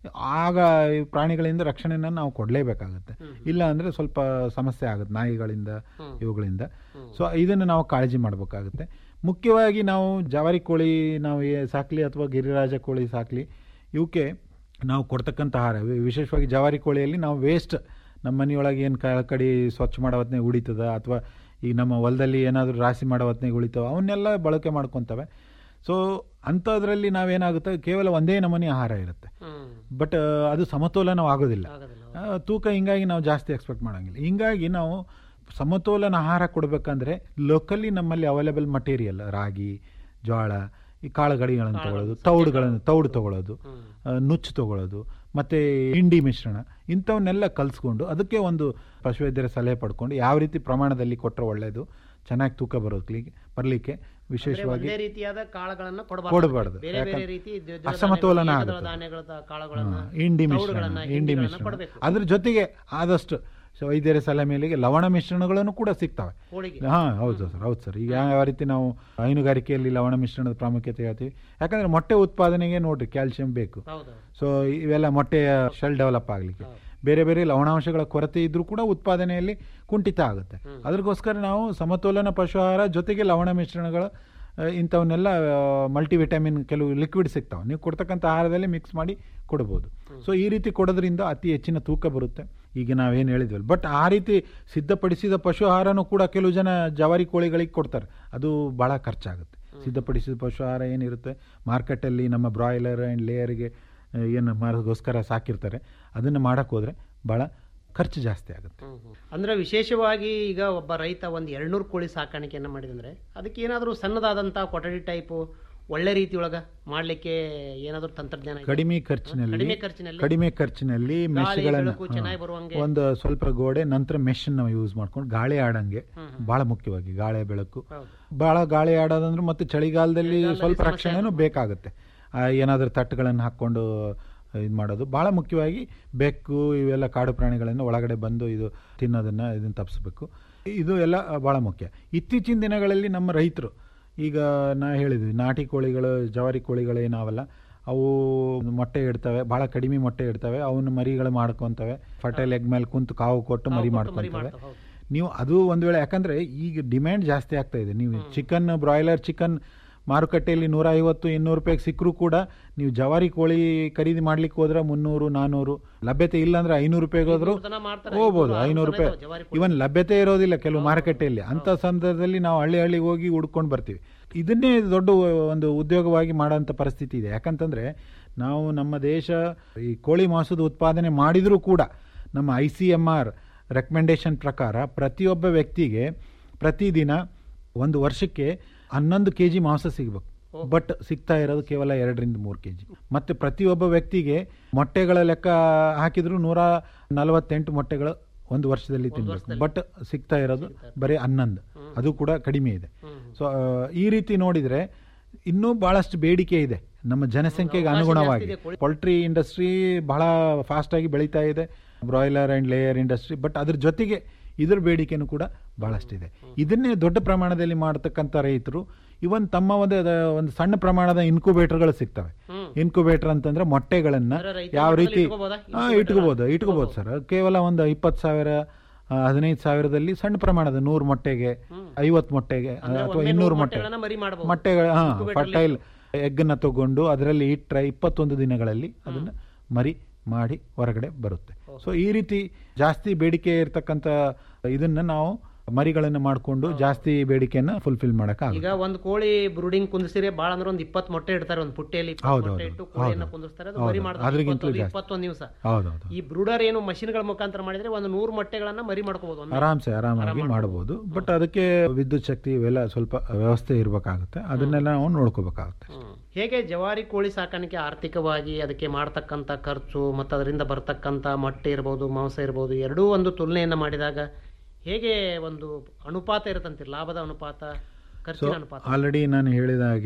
ಆಗ ಈ ಪ್ರಾಣಿಗಳಿಂದ ರಕ್ಷಣೆನ ನಾವು ಕೊಡಲೇಬೇಕಾಗುತ್ತೆ ಇಲ್ಲ ಅಂದರೆ ಸ್ವಲ್ಪ ಸಮಸ್ಯೆ ಆಗುತ್ತೆ ನಾಯಿಗಳಿಂದ ಇವುಗಳಿಂದ ಸೊ ಇದನ್ನು ನಾವು ಕಾಳಜಿ ಮಾಡಬೇಕಾಗುತ್ತೆ ಮುಖ್ಯವಾಗಿ ನಾವು ಜವಾರಿ ಕೋಳಿ ನಾವು ಏ- ಸಾಕ್ಲಿ ಅಥವಾ ಗಿರಿರಾಜ ಕೋಳಿ ಸಾಕ್ಲಿ ಇವಕ್ಕೆ ನಾವು ಕೊಡ್ತಕ್ಕಂಥ ಆಹಾರ ವಿ- ವಿಶೇಷವಾಗಿ ಜವಾರಿ ಕೋಳಿಯಲ್ಲಿ ನಾವು ವೇಸ್ಟ್ ನಮ್ಮ ಮನೆಯೊಳಗೆ ಏನು ಕಡಿ ಸ್ವಚ್ಛ ಮಾಡೋ ಹೊತ್ನಾಗ ಉಳಿತದ ಅಥವಾ ಈ ನಮ್ಮ ಹೊಲದಲ್ಲಿ ಏನಾದರೂ ರಾಶಿ ಮಾಡೋ ಹೊತ್ನಾಗ ಉಳಿತಾವ ಅವನ್ನೆಲ್ಲ ಬಳಕೆ ಮಾಡ್ಕೊತವೆ ಸೊ ಅಂಥದ್ರಲ್ಲಿ ನಾವೇನಾಗುತ್ತೆ ಕೇವಲ ಒಂದೇ ನಮೂನಿ ಆಹಾರ ಇರುತ್ತೆ ಬಟ್ ಅದು ಸಮತೋಲನವಾಗೋದಿಲ್ಲ ಆ, ತೂಕ ಹಿಂಗಾಗಿ ನಾವು ಜಾಸ್ತಿ ಎಕ್ಸ್ಪೆಕ್ಟ್ ಮಾಡೋಂಗಿಲ್ಲ ಹಿಂಗಾಗಿ ನಾವು ಸಮತೋಲನ ಆಹಾರ ಕೊಡಬೇಕಂದ್ರೆ ಲೋಕಲಿ ನಮ್ಮಲ್ಲಿ ಅವೈಲೇಬಲ್ ಮಟೀರಿಯಲ್ ರಾಗಿ ಜೋಳ ಈ ಕಾಳುಗಡಿಗಳನ್ನು ತಗೊಳ್ಳೋದು ತೌಡುಗಳನ್ನು ತೌಡು ತಗೊಳ್ಳೋದು ಆ, ನುಚ್ಚು ತಗೊಳ್ಳೋದು ಮತ್ತು ಹಿಂಡಿ ಮಿಶ್ರಣ ಇಂಥವನ್ನೆಲ್ಲ ಕಲಿಸ್ಕೊಂಡು ಅದಕ್ಕೆ ಒಂದು ಪಶುವೈದ್ಯರ ಸಲಹೆ ಪಡ್ಕೊಂಡು ಯಾವ ರೀತಿ ಪ್ರಮಾಣದಲ್ಲಿ ಕೊಟ್ಟರೆ ಒಳ್ಳೆಯದು ಚೆನ್ನಾಗಿ ತೂಕ ಬರೋಕ್ಲಿಕ್ಕೆ ಬರಲಿಕ್ಕೆ ವಿಶೇಷವಾಗಿ ಒಂದೇ ರೀತಿಯಾದ ಕಾಳುಗಳನ್ನ ಕೊಡಬಾರ್ದು ಬೇರೆ ಬೇರೆ ಯಾಕಂದ್ರೆ ರೀತಿ ದ್ವಿದಳ ಅಸಮತೋಲನ ಧಾನ್ಯಗಳು, ಆಗುತ್ತೆ ಏಕದಳ ಧಾನ್ಯಗಳ ಕಾಳುಗಳನ್ನ ಹಿಂಡಿ ಮಿಶ್ರಣ ತೌಡುಗಳನ್ನ, ಹಿಂಡಿ ಹಿಂಡಿಗಳನ್ನ ಮಿಶ್ರಣ ಕೊಡ್ಬೇಕು. ಅದ್ರ ಜೊತೆಗೆ ಆದಷ್ಟು ಸೊ ವೈದ್ಯರ ಸಲಹೆ ಮೇಲೆಗೆ ಲವಣ ಮಿಶ್ರಣಗಳನ್ನು ಕೂಡ ಸಿಗ್ತವೆ ಕೋಳಿಗೆ. ಹಾ ಹೌದು ಸರ್ ಹೌದು ಸರ್ ಈಗ ಯಾವ ರೀತಿ ನಾವು ಹೈನುಗಾರಿಕೆಯಲ್ಲಿ ಲವಣ ಮಿಶ್ರಣದ ಪ್ರಾಮುಖ್ಯತೆ ಹೇಳ್ತೀವಿ ಯಾಕಂದ್ರೆ ಮೊಟ್ಟೆ ಉತ್ಪಾದನೆಗೆ ನೋಡ್ರಿ ಕ್ಯಾಲ್ಸಿಯಂ ಬೇಕು ಹೌದು ಸೊ ಇವೆಲ್ಲ ಮೊಟ್ಟೆಯ ಶೆಲ್ ಡೆವಲಪ್ ಆಗಲಿಕ್ಕೆ ಬೇರೆ ಬೇರೆ ಲವಣಾಂಶಗಳ ಕೊರತೆ ಇದ್ರೂ ಕೂಡ ಉತ್ಪಾದನೆಯಲ್ಲಿ ಕುಂಠಿತ ಆಗುತ್ತೆ ಅದಕ್ಕೋಸ್ಕರ ನಾವು ಸಮತೋಲನ ಪಶು ಆಹಾರ ಜೊತೆಗೆ ಲವಣ ಮಿಶ್ರಣಗಳ ಆ, ಇಂಥವನ್ನೆಲ್ಲ ಮಲ್ಟಿವಿಟಮಿನ್ ಕೆಲವು ಲಿಕ್ವಿಡ್ ಸಿಗ್ತಾವೆ ನೀವು ಕೊಡ್ತಕ್ಕಂಥ ಆಹಾರದಲ್ಲಿ ಮಿಕ್ಸ್ ಮಾಡಿ ಕೊಡ್ಬೋದು ಸೊ ಈ ರೀತಿ ಕೊಡೋದ್ರಿಂದ ಅತಿ ಹೆಚ್ಚಿನ ತೂಕ ಬರುತ್ತೆ ಈಗ ನಾವೇನು ಹೇಳಿದ್ವಲ್ಲ ಬಟ್ ಆ ರೀತಿ ಸಿದ್ಧಪಡಿಸಿದ ಪಶು ಆಹಾರನೂ ಕೂಡ ಕೆಲವು ಜನ ಜವಾರಿ ಕೋಳಿಗಳಿಗೆ ಕೊಡ್ತಾರೆ ಅದು ಭಾಳ ಖರ್ಚಾಗುತ್ತೆ ಸಿದ್ಧಪಡಿಸಿದ ಪಶು ಆಹಾರ ಏನಿರುತ್ತೆ ಮಾರ್ಕೆಟಲ್ಲಿ ನಮ್ಮ ಬ್ರಾಯ್ಲರ್ ಆ್ಯಂಡ್ ಲೇಯರ್ಗೆ ಏನು ಮಾರೋದಕ್ಕೋಸ್ಕರ ಸಾಕಿರ್ತಾರೆ ಅದನ್ನು ಮಾಡೋಕ್ಕೆ ಹೋದರೆ ಭಾಳ ಖರ್ಚು ಜಾಸ್ತಿ ಆಗುತ್ತೆ ಅಂದ್ರೆ ವಿಶೇಷವಾಗಿ ಈಗ ಒಬ್ಬ ರೈತ ಒಂದು ಎರಡ್ನೂರು ಕೋಳಿ ಸಾಕಾಣಿಕೆಯನ್ನ ಮಾಡಿದಂದ್ರೆ ಅದಕ್ಕೆ ಏನಾದರೂ ಸಣ್ಣದಾದಂತ ಕೊಠಡಿ ಟೈಪು ಒಳ್ಳೆ ರೀತಿಯೊಳಗ ಮಾಡ್ಲಿಕ್ಕೆ ಏನಾದರೂ ತಂತ್ರಜ್ಞಾನ ಇದೆಯಾ? ಕಡಿಮೆ ಕಡಿಮೆ ಖರ್ಚಿನಲ್ಲಿ ಖರ್ಚಿನಲ್ಲಿ ಕಡಿಮೆ ಖರ್ಚಿನಲ್ಲಿ ಗಾಳಿ, ಮೆಶ್ಗಳನ್ನು ಬೆಳಕು ಚೆನ್ನಾಗಿ ಬರುವಂಗೆ. ಒಂದು ಸ್ವಲ್ಪ ಗೋಡೆ ನಂತರ ಮೆಶ್ ನಾವು ಯೂಸ್ ಮಾಡ್ಕೊಂಡು ಗಾಳಿ ಆಡಂಗೆ ಬಹಳ ಮುಖ್ಯವಾಗಿ ಗಾಳಿ ಬೆಳಕು ಬಹಳ ಗಾಳಿ ಆಡೋದಂದ್ರೆ ಮತ್ತೆ ಚಳಿಗಾಲದಲ್ಲಿ ಸ್ವಲ್ಪ ರಕ್ಷಣೆನೂ ಬೇಕಾಗುತ್ತೆ ಆ, ಏನಾದ್ರೂ ತಟ್ಟುಗಳನ್ನು ಹಾಕ್ಕೊಂಡು ಇದು ಮಾಡೋದು ಬಹಳ ಮುಖ್ಯವಾಗಿ ಬೆಕ್ಕು ಇವೆಲ್ಲ ಕಾಡು ಪ್ರಾಣಿಗಳನ್ನು ಒಳಗಡೆ ಬಂದು ಇದು ತಿನ್ನೋದನ್ನ ಇದನ್ನ ತಪ್ಪಿಸ್ಬೇಕು ಇದು ಎಲ್ಲ ಬಹಳ ಮುಖ್ಯ ಇತ್ತೀಚಿನ ದಿನಗಳಲ್ಲಿ ನಮ್ಮ ರೈತರು ಈಗ ನಾ ಹೇಳಿದ್ವಿ ನಾಟಿ ಕೋಳಿಗಳು ಜವಾರಿ ಕೋಳಿಗಳು ಏನಾವಲ್ಲ ಅವು ಮೊಟ್ಟೆ ಇಡ್ತವೆ ಬಹಳ ಕಡಿಮೆ ಮೊಟ್ಟೆ ಇಡ್ತವೆ ಅವನ್ನ ಮರಿಗಳು ಮಾಡ್ಕೊಂತವೆ ಫರ್ಟೈಲ್ ಎಗ್ ಮೇಲೆ ಕುಂತು ಕಾವು ಕೊಟ್ಟು ಮರಿ ಮಾಡ್ಕೊಂತವೆ ನೀವು ಅದು ಒಂದು ವೇಳೆ ಯಾಕಂದ್ರೆ ಈಗ ಡಿಮ್ಯಾಂಡ್ ಜಾಸ್ತಿ ಆಗ್ತಾ ಇದೆ ನೀವು ಚಿಕನ್ ಬ್ರಾಯ್ಲರ್ ಚಿಕನ್ ಮಾರುಕಟ್ಟೆಯಲ್ಲಿ ನೂರ ಐವತ್ತು ಇನ್ನೂರು ರೂಪಾಯಿಗೆ ಸಿಕ್ಕರೂ ಕೂಡ ನೀವು ಜವಾರಿ ಕೋಳಿ ಖರೀದಿ ಮಾಡ್ಲಿಕ್ಕೆ ಹೋದ್ರೆ ಮುನ್ನೂರು ನಾನ್ನೂರು ಲಭ್ಯತೆ ಇಲ್ಲ ಅಂದ್ರೆ ಐನೂರು ರೂಪಾಯಿಗೆ ಹೋದ್ರು ಹೋಗ್ಬೋದು ಐನೂರು ರೂಪಾಯಿ ಇವನ್ ಲಭ್ಯತೆ ಇರೋದಿಲ್ಲ ಕೆಲವು ಮಾರುಕಟ್ಟೆಯಲ್ಲಿ ಅಂತ ಸಂದರ್ಭದಲ್ಲಿ ನಾವು ಹಳ್ಳಿ ಹಳ್ಳಿಗೆ ಹೋಗಿ ಹುಡ್ಕೊಂಡು ಬರ್ತೀವಿ ಇದನ್ನೇ ದೊಡ್ಡ ಒಂದು ಉದ್ಯೋಗವಾಗಿ ಮಾಡೋಂಥ ಪರಿಸ್ಥಿತಿ ಇದೆ ಯಾಕಂತಂದ್ರೆ ನಾವು ನಮ್ಮ ದೇಶ ಈ ಕೋಳಿ ಮಾಂಸದ ಉತ್ಪಾದನೆ ಮಾಡಿದರೂ ಕೂಡ ನಮ್ಮ I C M R recommendation ಪ್ರಕಾರ ಪ್ರತಿಯೊಬ್ಬ ವ್ಯಕ್ತಿಗೆ ಪ್ರತಿದಿನ ಒಂದು ವರ್ಷಕ್ಕೆ ಹನ್ನೊಂದು ಕೆ ಜಿ ಮಾಂಸ ಸಿಗಬೇಕು ಬಟ್ ಸಿಗ್ತಾ ಇರೋದು ಕೇವಲ ಎರಡರಿಂದ ಮೂರು ಕೆ ಜಿ ಮತ್ತೆ ಪ್ರತಿಯೊಬ್ಬ ವ್ಯಕ್ತಿಗೆ ಮೊಟ್ಟೆಗಳ ಲೆಕ್ಕ ಹಾಕಿದ್ರು ನೂರ ನಲವತ್ತೆಂಟು ಮೊಟ್ಟೆಗಳು ಒಂದು ವರ್ಷದಲ್ಲಿ ತಿನ್ಬೇಕು ಬಟ್ ಸಿಗ್ತಾ ಇರೋದು ಬರೀ ಹನ್ನೊಂದು ಅದು ಕೂಡ ಕಡಿಮೆ ಇದೆ ಸೊ ಈ ರೀತಿ ನೋಡಿದ್ರೆ ಇನ್ನೂ ಬಹಳಷ್ಟು ಬೇಡಿಕೆ ಇದೆ ನಮ್ಮ ಜನಸಂಖ್ಯೆಗೆ ಅನುಗುಣವಾಗಿ ಪೋಲ್ಟ್ರಿ ಇಂಡಸ್ಟ್ರಿ ಬಹಳ ಫಾಸ್ಟ್ ಆಗಿ ಬೆಳೀತಾ ಇದೆ broiler and layer industry but ಅದ್ರ ಜೊತೆಗೆ ಇದ್ರ ಬೇಡಿಕೆನೂ ಕೂಡ ಬಹಳಷ್ಟಿದೆ ಇದನ್ನೇ ದೊಡ್ಡ ಪ್ರಮಾಣದಲ್ಲಿ ಮಾಡತಕ್ಕಂಥ ರೈತರು ಇವನ್ ತಮ್ಮ ಒಂದು ಒಂದು ಸಣ್ಣ ಪ್ರಮಾಣದ ಇನ್ಕ್ಯುಬೇಟರ್ಗಳು ಸಿಗ್ತವೆ ಇನ್ಕ್ಯುಬೇಟರ್ ಅಂತಂದ್ರೆ ಮೊಟ್ಟೆಗಳನ್ನ ಯಾವ ರೀತಿ ಹಾ ಇಟ್ಕೋಬಹುದು ಇಟ್ಕೋಬಹುದು ಸರ್ ಕೇವಲ ಒಂದು ಇಪ್ಪತ್ತು ಸಾವಿರ ಆ, ಹದಿನೈದು ಸಾವಿರದಲ್ಲಿ ಸಣ್ಣ ಪ್ರಮಾಣದ ನೂರು ಮೊಟ್ಟೆಗೆ ಐವತ್ತು ಮೊಟ್ಟೆಗೆ ಅಥವಾ ಇನ್ನೂರು ಮೊಟ್ಟೆ ಮೊಟ್ಟೆಗಳ ಹಾ ಫರ್ಟೈಲ್ ಎಗ್ಗನ್ನ ತಗೊಂಡು ಅದರಲ್ಲಿ ಇಟ್ಟರೆ ಇಪ್ಪತ್ತೊಂದು ದಿನಗಳಲ್ಲಿ ಅದನ್ನ ಮರಿ ಮಾಡಿ ಹೊರಗಡೆ ಬರುತ್ತೆ ಸೊ ಈ ರೀತಿ ಜಾಸ್ತಿ ಬೇಡಿಕೆ ಇರತಕ್ಕಂಥ ಇದನ್ನ ನಾವು ಮರಿಗಳನ್ನು ಮಾಡಿಕೊಂಡು ಜಾಸ್ತಿ ಬೇಡಿಕೆಯನ್ನ ಫುಲ್ಫಿಲ್ ಮಾಡಕ್ಕಾಗುತ್ತೆ ಈಗ ಒಂದು ಕೋಳಿ ಬ್ರೂಡಿಂಗ್ ಕುಂದಿಸಿದ್ರೆ ಬಾಳ ಅಂದ್ರೆ ಒಂದು ಇಪ್ಪತ್ತು ಮೊಟ್ಟೆ ಇಡ್ತಾರೆ ಒಂದು ಪುಟ್ಟೆಯಲ್ಲಿ ಇಪ್ಪತ್ತು ಹೌದು, ಮೊಟ್ಟೆ ಹೌದು, ಇಟ್ಟು ಕೋಳಿಯನ್ನ ಹೌದು. ಕುಂದಿಸ್ತಾರೆ ಅದು ಹೌದು, ಮರಿ ಮಾಡ್ತಾರೆ ಅದ್ರಿಗಿಂತಲೂ ಇಪ್ಪತ್ತು- ಜಾಸ್ತಿ. ಇಪ್ಪತ್ತೊಂದು ದಿವಸ ಹೌದೌದು ಈ ಬ್ರೂಡರ್ ಏನು ಮಷಿನ್ಗಳ ಮುಖಾಂತರ ಮಾಡಿದ್ರೆ ಒಂದು ನೂರು ಮೊಟ್ಟೆಗಳನ್ನ ಮರಿ ಮಾಡ್ಕೋಬಹುದು ಒಮ್ಮೆ. ಆರಾಮ್ಸೆ ಆರಾಮಾಗಿ ಮಾಡಬಹುದು ಬಟ್ ಅದಕ್ಕೆ ವಿದ್ಯುತ್ ಶಕ್ತಿ ಇವೆಲ್ಲ ಸ್ವಲ್ಪ ವ್ಯವಸ್ಥೆ ಇರಬೇಕಾಗುತ್ತೆ ಅದನ್ನೆಲ್ಲ ನಾವು ನೋಡ್ಕೋಬೇಕಾಗುತ್ತೆ ಹೇಗೆ ಜವಾರಿ ಕೋಳಿ ಸಾಕಾಣಿಕೆ ಆರ್ಥಿಕವಾಗಿ ಅದಕ್ಕೆ ಮಾಡ್ತಕ್ಕಂಥ ಖರ್ಚು ಮತ್ತು ಅದರಿಂದ ಬರ್ತಕ್ಕಂಥ ಮೊಟ್ಟೆ ಇರ್ಬೋದು ಮಾಂಸ ಇರ್ಬೋದು ಎರಡೂ ಒಂದು ತುಲನೆಯನ್ನು ಮಾಡಿದಾಗ ಹೇಗೆ ಒಂದು ಅನುಪಾತ ಇರುತ್ತಂತೀರಿ ಲಾಭದ ಅನುಪಾತ ಸೊ ಖರ್ಚಿನ ಅನುಪಾತ ಆಲ್ರೆಡಿ ನಾನು ಹೇಳಿದ ಹಾಗೆ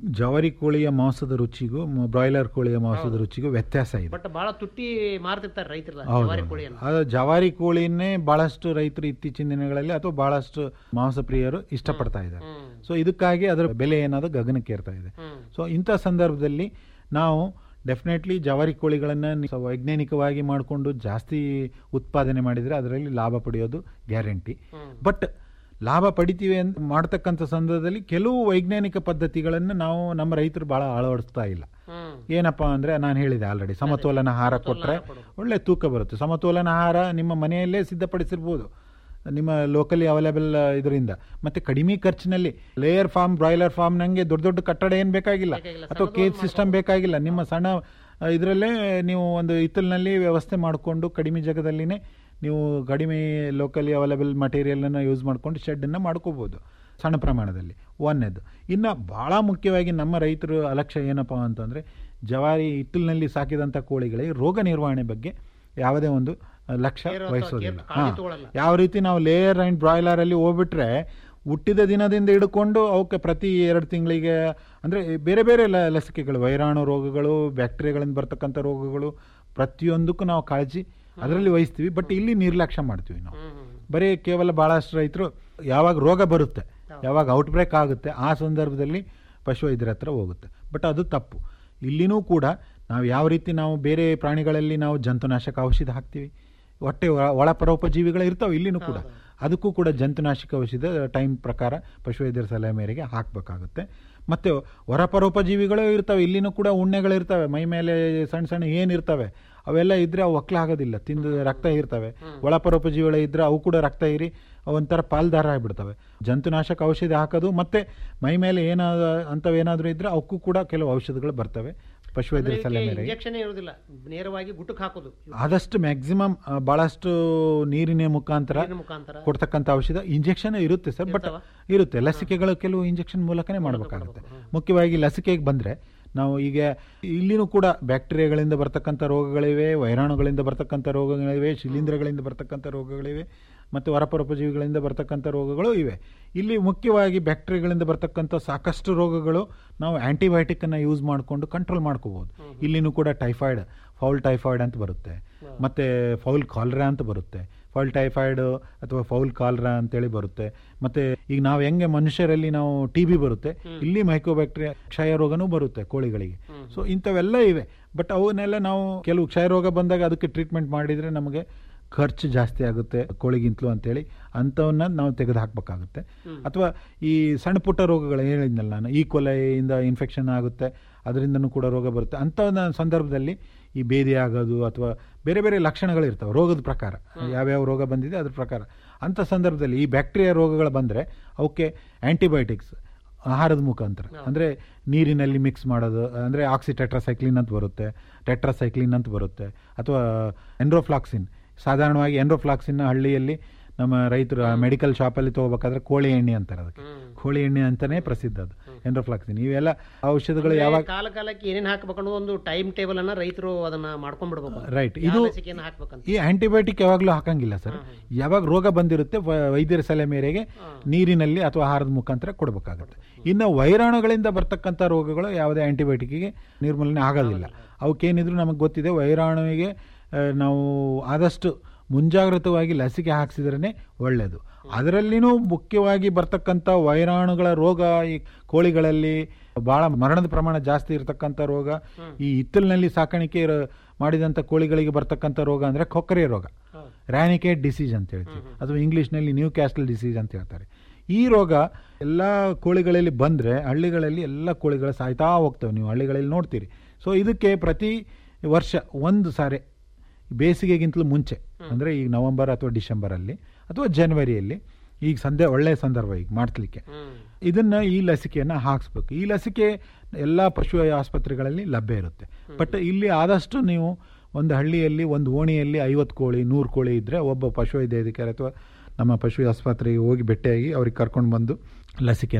ಜವಾರಿ ಕೋಳಿಯ ಮಾಂಸದ ರುಚಿಗೂ ಮ- ಬ್ರಾಯ್ಲರ್ ಕೋಳಿಯ ಮಾಂಸದ ರುಚಿಗೂ ವ್ಯತ್ಯಾಸ ಇದೆ ಬಟ್ ಬಹಳ ತುಟ್ಟಿ ಮಾರ್ತಿರ್ತಾರೆ ರೈತರ ಹೌದು, ಜವಾರಿ ಹೌದು. ಕೋಳಿಯನ್ನು ಅದು ಜವಾರಿ ಕೋಳಿಯನ್ನೇ ಬಹಳಷ್ಟು ರೈತರು ಇತ್ತೀಚಿನ ದಿನಗಳಲ್ಲಿ ಅಥವಾ ಬಹಳಷ್ಟು ಮಾಂಸ ಪ್ರಿಯರು ಇಷ್ಟಪಡ್ತಾ ಇದ್ದಾರೆ ಸೊ ಇದಕ್ಕಾಗಿ ಅದರ ಬೆಲೆ ಏನಾದ್ರು ಗಗನಕ್ಕೇರ್ತಾ ಇದೆ ಸೊ ಇಂಥ ಸಂದರ್ಭದಲ್ಲಿ ನಾವು ಡೆಫಿನೆಟ್ಲಿ ಜವಾರಿ ಕೋಳಿಗಳನ್ನು ವೈಜ್ಞಾನಿಕವಾಗಿ ಮಾಡಿಕೊಂಡು ಜಾಸ್ತಿ ಉತ್ಪಾದನೆ ಮಾಡಿದರೆ ಅದರಲ್ಲಿ ಲಾಭ ಪಡೆಯೋದು ಗ್ಯಾರಂಟಿ ಬಟ್ ಲಾಭ ಪಡಿತೀವಿ ಅಂತ ಮಾಡ್ತಕ್ಕಂಥ ಸಂದರ್ಭದಲ್ಲಿ ಕೆಲವು ವೈಜ್ಞಾನಿಕ ಪದ್ಧತಿಗಳನ್ನು ನಾವು ನಮ್ಮ ರೈತರು ಬಹಳ ಅಳವಡಿಸ್ತಾ ಇಲ್ಲ ಏನಪ್ಪಾ ಅಂದ್ರೆ ನಾನು ಹೇಳಿದೆ ಆಲ್ರೆಡಿ ಸಮತೋಲನ ಆಹಾರ ಕೊಟ್ರೆ ಒಳ್ಳೆ ತೂಕ ಬರುತ್ತೆ ಸಮತೋಲನ ಆಹಾರ ನಿಮ್ಮ ಮನೆಯಲ್ಲೇ ಸಿದ್ಧಪಡಿಸಿರ್ಬೋದು ನಿಮ್ಮ ಲೋಕಲಿ ಅವೈಲೇಬಲ್ ಇದರಿಂದ ಮತ್ತೆ ಕಡಿಮೆ ಖರ್ಚಿನಲ್ಲಿ ಲೇಯರ್ ಫಾರ್ಮ್ ಬ್ರಾಯ್ಲರ್ ಫಾರ್ಮ್ ನಂಗೆ ದೊಡ್ಡ ದೊಡ್ಡ ಕಟ್ಟಡ ಏನು ಬೇಕಾಗಿಲ್ಲ ಅಥವಾ ಕೇಜ್ ಸಿಸ್ಟಮ್ ಬೇಕಾಗಿಲ್ಲ ನಿಮ್ಮ ಸಣ್ಣ ಇದರಲ್ಲೇ ನೀವು ಒಂದು ಹಿತ್ತಲಿನಲ್ಲಿ ವ್ಯವಸ್ಥೆ ಮಾಡಿಕೊಂಡು ಕಡಿಮೆ ಜಾಗದಲ್ಲಿನೇ ನೀವು ಕಡಿಮೆ ಲೋಕಲಿ ಅವೈಲೇಬಲ್ ಮಟೀರಿಯಲನ್ನು ಯೂಸ್ ಮಾಡ್ಕೊಂಡು ಶೆಡ್ಡನ್ನು ಮಾಡ್ಕೋಬೋದು ಸಣ್ಣ ಪ್ರಮಾಣದಲ್ಲಿ ಒಂದನೇದು ಇನ್ನು ಭಾಳ ಮುಖ್ಯವಾಗಿ ನಮ್ಮ ರೈತರು ಅಲಕ್ಷ್ಯ ಏನಪ್ಪ ಅಂತಂದರೆ ಜವಾರಿ ಹಿತ್ತಲಿನಲ್ಲಿ ಸಾಕಿದಂಥ ಕೋಳಿಗಳಿಗೆ ರೋಗ ನಿರ್ವಹಣೆ ಬಗ್ಗೆ ಯಾವುದೇ ಒಂದು ಆ, ಲಕ್ಷ್ಯ ವಹಿಸೋದಿಲ್ಲ ಹಾಂ ಯಾವ ರೀತಿ ನಾವು ಲೇಯರ್ ಆ್ಯಂಡ್ ಬ್ರಾಯ್ಲರಲ್ಲಿ ಹೋಗ್ಬಿಟ್ರೆ ಹುಟ್ಟಿದ ದಿನದಿಂದ ಹಿಡ್ಕೊಂಡು ಅವಕ್ಕೆ ಪ್ರತಿ ಎರಡು ತಿಂಗಳಿಗೆ ಅಂದರೆ ಬೇರೆ ಬೇರೆ ಲ ಲಸಿಕೆಗಳು ವೈರಾಣು ರೋಗಗಳು ಬ್ಯಾಕ್ಟೀರಿಯಾಗಳಿಂದ ಬರ್ತಕ್ಕಂಥ ರೋಗಗಳು ಪ್ರತಿಯೊಂದಕ್ಕೂ ನಾವು ಕಾಳಜಿ ಅದರಲ್ಲಿ ವಹಿಸ್ತೀವಿ ಬಟ್ ಇಲ್ಲಿ ನಿರ್ಲಕ್ಷ್ಯ ಮಾಡ್ತೀವಿ ನಾವು ಬರೀ ಕೇವಲ ಭಾಳಷ್ಟು ರೈತರು ಯಾವಾಗ ರೋಗ ಬರುತ್ತೆ ಯಾವಾಗ ಔಟ್ಬ್ರೇಕ್ ಆಗುತ್ತೆ ಆ ಸಂದರ್ಭದಲ್ಲಿ ಪಶುವೈದ್ಯರ ಹತ್ರ ಹೋಗುತ್ತೆ ಬಟ್ ಅದು ತಪ್ಪು ಇಲ್ಲಿನೂ ಕೂಡ ನಾವು ಯಾವ ರೀತಿ ನಾವು ಬೇರೆ ಪ್ರಾಣಿಗಳಲ್ಲಿ ನಾವು ಜಂತುನಾಶಕ ಔಷಧ ಹಾಕ್ತೀವಿ ಹೊಟ್ಟೆ ಒಳ- ಒಳ ಪರೋಪಜೀವಿಗಳು ಇರ್ತಾವೆ ಇಲ್ಲಿನೂ ಕೂಡ ಅದಕ್ಕೂ ಕೂಡ ಜಂತುನಾಶಕ ಔಷಧ ಟೈಮ್ ಪ್ರಕಾರ ಪಶುವೈದ್ಯರ ಸಲಹೆ ಮೇರೆಗೆ ಹಾಕಬೇಕಾಗುತ್ತೆ ಮತ್ತು ಹೊರ ಪರೋಪಜೀವಿಗಳು ಇರ್ತವೆ ಇಲ್ಲಿನೂ ಕೂಡ ಉಣ್ಣೆಗಳಿರ್ತವೆ ಮೈ ಮೇಲೆ ಸಣ್ಣ ಸಣ್ಣ ಏನಿರ್ತವೆ ಅವೆಲ್ಲ ಇದ್ರೆ ಅವು ಒಕ್ಕಲ ಆಗೋದಿಲ್ಲ ತಿಂದು ರಕ್ತ ಇರ್ತವೆ ಒಳ ಪರೋಪಜೀವಿಗಳು ಇದ್ರೆ ಅವು ಕೂಡ ರಕ್ತ ಇರಿ ಒಂಥರ ಪಾಲ್ದಾರ ಆಗಿಬಿಡ್ತವೆ ಜಂತುನಾಶಕ ಔಷಧಿ ಹಾಕೋದು ಮತ್ತೆ ಮೈ ಮೇಲೆ ಏನಾದ ಅಂಥವೇನಾದರೂ ಇದ್ರೆ ಅವಕ್ಕೂ ಕೂಡ ಕೆಲವು ಔಷಧಗಳು ಬರ್ತವೆ ಪಶುವೈದ್ಯರ ಸಲಹೆ ಮೇರೆಗೆ ಇಂಜೆಕ್ಷನ್ ಇರುವುದಿಲ್ಲ ನೇರವಾಗಿ ಗುಟ್ಟಕ್ಕೆ ಹಾಕೋದು ಆದಷ್ಟು ಮ್ಯಾಕ್ಸಿಮಮ್ ಬಹಳಷ್ಟು ನೀರಿನ ಮುಖಾಂತರ ನೀರಿನ ಮುಖಾಂತರ ಕೊಡ್ತಕ್ಕಂಥ ಔಷಧ ಇಂಜೆಕ್ಷನ್ ಇರುತ್ತೆ ಸರ್ ಬಟ್ ಇರುತ್ತೆ ಲಸಿಕೆಗಳು ಕೆಲವು ಇಂಜೆಕ್ಷನ್ ಮೂಲಕನೇ ಮಾಡಬೇಕಾಗುತ್ತೆ ಮುಖ್ಯವಾಗಿ ಲಸಿಕೆಗೆ ಬಂದರೆ ನಾವು ಈಗ ಇಲ್ಲಿನೂ ಕೂಡ ಬ್ಯಾಕ್ಟೀರಿಯಾಗಳಿಂದ ಬರ್ತಕ್ಕಂಥ ರೋಗಗಳಿವೆ ವೈರಾಣುಗಳಿಂದ ಬರ್ತಕ್ಕಂಥ ರೋಗಗಳಿವೆ ಶಿಲೀಂಧ್ರಗಳಿಂದ ಬರ್ತಕ್ಕಂಥ ರೋಗಗಳಿವೆ ಮತ್ತು ಹೊರಪರೋಪಜೀವಿಗಳಿಂದ ಬರ್ತಕ್ಕಂಥ ರೋಗಗಳು ಇವೆ ಇಲ್ಲಿ ಮುಖ್ಯವಾಗಿ ಬ್ಯಾಕ್ಟೀರಿಯಾಗಳಿಂದ ಬರ್ತಕ್ಕಂಥ ಸಾಕಷ್ಟು ರೋಗಗಳು ನಾವು ಆ್ಯಂಟಿಬಯೋಟಿಕ್ಕನ್ನು ಯೂಸ್ ಮಾಡಿಕೊಂಡು ಕಂಟ್ರೋಲ್ ಮಾಡ್ಕೋಬೋದು ಇಲ್ಲಿನೂ ಕೂಡ ಟೈಫಾಯ್ಡ್ ಫೌಲ್ ಟೈಫಾಯ್ಡ್ ಅಂತ ಬರುತ್ತೆ ಮತ್ತು ಫೌಲ್ ಕಾಲ್ರಾ ಅಂತ ಬರುತ್ತೆ ಫೌಲ್ ಟೈಫಾಯ್ಡ್ ಅಥವಾ ಫೌಲ್ ಕಾಲ್ರಾ ಅಂತೇಳಿ ಬರುತ್ತೆ ಮತ್ತು ಈಗ ನಾವು ಹೆಂಗೆ ಮನುಷ್ಯರಲ್ಲಿ ನಾವು ಟಿ ಬಿ ಬರುತ್ತೆ ಇಲ್ಲಿ ಮೈಕ್ರೋಬ್ಯಾಕ್ಟೀರಿಯಾ ಕ್ಷಯ ರೋಗನೂ ಬರುತ್ತೆ ಕೋಳಿಗಳಿಗೆ ಸೊ ಇಂಥವೆಲ್ಲ ಇವೆ ಬಟ್ ಅವನ್ನೆಲ್ಲ ನಾವು ಕೆಲವು ಕ್ಷಯ ರೋಗ ಬಂದಾಗ ಅದಕ್ಕೆ ಟ್ರೀಟ್ಮೆಂಟ್ ಮಾಡಿದರೆ ನಮಗೆ ಖರ್ಚು ಜಾಸ್ತಿ ಆಗುತ್ತೆ ಕೋಳಿಗಿಂತಲೂ ಅಂತೇಳಿ ಅಂಥವನ್ನ ನಾವು ತೆಗೆದು ಹಾಕಬೇಕಾಗುತ್ತೆ ಅಥವಾ ಈ ಸಣ್ಣ ಪುಟ್ಟ ರೋಗಗಳು ಹೇಳಿದ್ನಲ್ಲ ನಾನು ಈ ಕೊಲೆಯಿಂದ ಇನ್ಫೆಕ್ಷನ್ ಆಗುತ್ತೆ ಅದರಿಂದನೂ ಕೂಡ ರೋಗ ಬರುತ್ತೆ ಅಂಥ ಸಂದರ್ಭದಲ್ಲಿ ಈ ಬೇದಿ ಆಗೋದು ಅಥವಾ ಬೇರೆ ಬೇರೆ ಲಕ್ಷಣಗಳಿರ್ತವೆ ರೋಗದ ಪ್ರಕಾರ ಯಾವ್ಯಾವ ರೋಗ ಬಂದಿದೆ ಅದ್ರ ಪ್ರಕಾರ ಅಂಥ ಸಂದರ್ಭದಲ್ಲಿ ಈ ಬ್ಯಾಕ್ಟೀರಿಯಾ ರೋಗಗಳು ಬಂದರೆ ಅವಕ್ಕೆ ಆ್ಯಂಟಿಬಯೋಟಿಕ್ಸ್ ಆಹಾರದ ಮುಖಾಂತರ ಅಂದರೆ ನೀರಿನಲ್ಲಿ ಮಿಕ್ಸ್ ಮಾಡೋದು ಅಂದರೆ ಆಕ್ಸಿ ಟೆಟ್ರಾಸೈಕ್ಲಿನ್ ಅಂತ ಬರುತ್ತೆ ಟೆಟ್ರಾಸೈಕ್ಲಿನ್ ಅಂತ ಬರುತ್ತೆ ಅಥವಾ ಎಂಡ್ರೋಫ್ಲಾಕ್ಸಿನ್ ಸಾಧಾರಣವಾಗಿ ಎಂಡ್ರೋಫ್ಲಾಕ್ಸಿನ್ ಹಳ್ಳಿಯಲ್ಲಿ ನಮ್ಮ ರೈತರು ಮೆಡಿಕಲ್ ಶಾಪಲ್ಲಿ ತೊಗೋಬೇಕಾದ್ರೆ ಕೋಳಿ ಎಣ್ಣೆ ಅಂತಾರೆ ಅದಕ್ಕೆ ಕೋಳಿ ಎಣ್ಣೆ ಅಂತಾನೆ ಪ್ರಸಿದ್ಧ ಅದು ಎಂಡ್ರೋಫ್ಲಾಕ್ಸಿನ್ ಇವೆಲ್ಲ ಔಷಧಗಳು ಯಾವಾಗ ಕಾಲ ಕಾಲಕ್ಕೆ ಏನೇನು ಹಾಕ್ಬೇಕು ಅನ್ನೋದು ಒಂದು ಟೈಮ್ ಟೇಬಲ್ ಅನ್ನ ರೈತರು ಅದನ್ನ ಮಾಡ್ಕೊಂಡ್ಬಿಡ್ಬೇಕು ರೈಟ್ ಯಾವ ಇದು ಲಸಿಕೆಯನ್ನು ಹಾಕ್ಬೇಕಂತ ಈ ಆಂಟಿಬಯೋಟಿಕ್ ಯಾವಾಗಲೂ ಹಾಕಂಗಿಲ್ಲ ಸರ್ ಯಾವಾಗ ರೋಗ ಬಂದಿರುತ್ತೆ ವ- ವೈದ್ಯರ ಸಲಹೆ ಮೇರೆಗೆ ನೀರಿನಲ್ಲಿ ಅಥವಾ ಆಹಾರದ ಮುಖಾಂತರ ಕೊಡಬೇಕಾಗುತ್ತೆ ಇನ್ನು ವೈರಾಣುಗಳಿಂದ ಬರ್ತಕ್ಕಂಥ ರೋಗಗಳು ಯಾವುದೇ ಆಂಟಿಬಯೋಟಿಕ್ಗೆ ನಿರ್ಮೂಲನೆ ಆಗೋದಿಲ್ಲ ಅವಕ್ಕೇನಿದ್ರು ನಮಗೆ ಗೊತ್ತಿದೆ ವೈರಾಣುವಿಗೆ ಆ, ನಾವು ಆದಷ್ಟು ಮುಂಜಾಗ್ರತವಾಗಿ ಲಸಿಕೆ ಹಾಕ್ಸಿದ್ರೇ ಒಳ್ಳೆಯದು ಅದರಲ್ಲಿನೂ ಮುಖ್ಯವಾಗಿ ಬರ್ತಕ್ಕಂಥ ವೈರಾಣುಗಳ ರೋಗ ಈ ಕೋಳಿಗಳಲ್ಲಿ ಭಾಳ ಮರಣದ ಪ್ರಮಾಣ ಜಾಸ್ತಿ ಇರತಕ್ಕಂಥ ರೋಗ ಈ ಹಿತ್ತಲಿನಲ್ಲಿ ಸಾಕಾಣಿಕೆ ಇರೋ- ಮಾಡಿದಂಥ ಕೋಳಿಗಳಿಗೆ ಬರ್ತಕ್ಕಂಥ ರೋಗ ಅಂದರೆ ಕೊಕ್ಕರೆ ರೋಗ ರ್ಯಾನಿಕೇಟ್ ಡಿಸೀಸ್ ಅಂತ ಹೇಳ್ತೀವಿ ಅಥವಾ ಇಂಗ್ಲೀಷ್ನಲ್ಲಿ ನ್ಯೂ ಕ್ಯಾಸ್ಟಲ್ ಡಿಸೀಸ್ ಅಂತ ಹೇಳ್ತಾರೆ ಈ ರೋಗ ಎಲ್ಲ ಕೋಳಿಗಳಲ್ಲಿ ಬಂದರೆ ಹಳ್ಳಿಗಳಲ್ಲಿ ಎಲ್ಲ ಕೋಳಿಗಳು ಸಾಯ್ತಾ ಹೋಗ್ತವೆ ನೀವು ಹಳ್ಳಿಗಳಲ್ಲಿ ನೋಡ್ತೀರಿ ಸೊ ಇದಕ್ಕೆ ಪ್ರತಿ ವರ್ಷ ಒಂದು ಸಾರಿ ಬೇಸಿಗೆಗಿಂತಲೂ ಮುಂಚೆ ಅಂದರೆ ಈಗ ನವೆಂಬರ್ ಅಥವಾ ಡಿಸೆಂಬರಲ್ಲಿ ಅಥವಾ ಜನವರಿಯಲ್ಲಿ ಈಗ ಸಂದೇ ಒಳ್ಳೆಯ ಸಂದರ್ಭ ಈಗ ಮಾಡ್ಲಿಕ್ಕೆ ಇದನ್ನು ಈ ಲಸಿಕೆಯನ್ನು ಹಾಕಿಸ್ಬೇಕು ಈ ಲಸಿಕೆ ಎಲ್ಲ ಪಶು ಆಸ್ಪತ್ರೆಗಳಲ್ಲಿ ಲಭ್ಯ ಇರುತ್ತೆ ಬಟ್ ಇಲ್ಲಿ ಆದಷ್ಟು ನೀವು ಒಂದು ಹಳ್ಳಿಯಲ್ಲಿ ಒಂದು ಓಣಿಯಲ್ಲಿ ಐವತ್ತು ಕೋಳಿ ನೂರು ಕೋಳಿ ಇದ್ದರೆ ಒಬ್ಬ ಪಶುವೈದ್ಯಾಧಿಕಾರಿ ಅಥವಾ ನಮ್ಮ ಪಶು ಆಸ್ಪತ್ರೆಗೆ ಹೋಗಿ ಭೇಟಿಯಾಗಿ ಅವ್ರಿಗೆ ಕರ್ಕೊಂಡು ಬಂದು ಲಸಿಕೆಯನ್ನು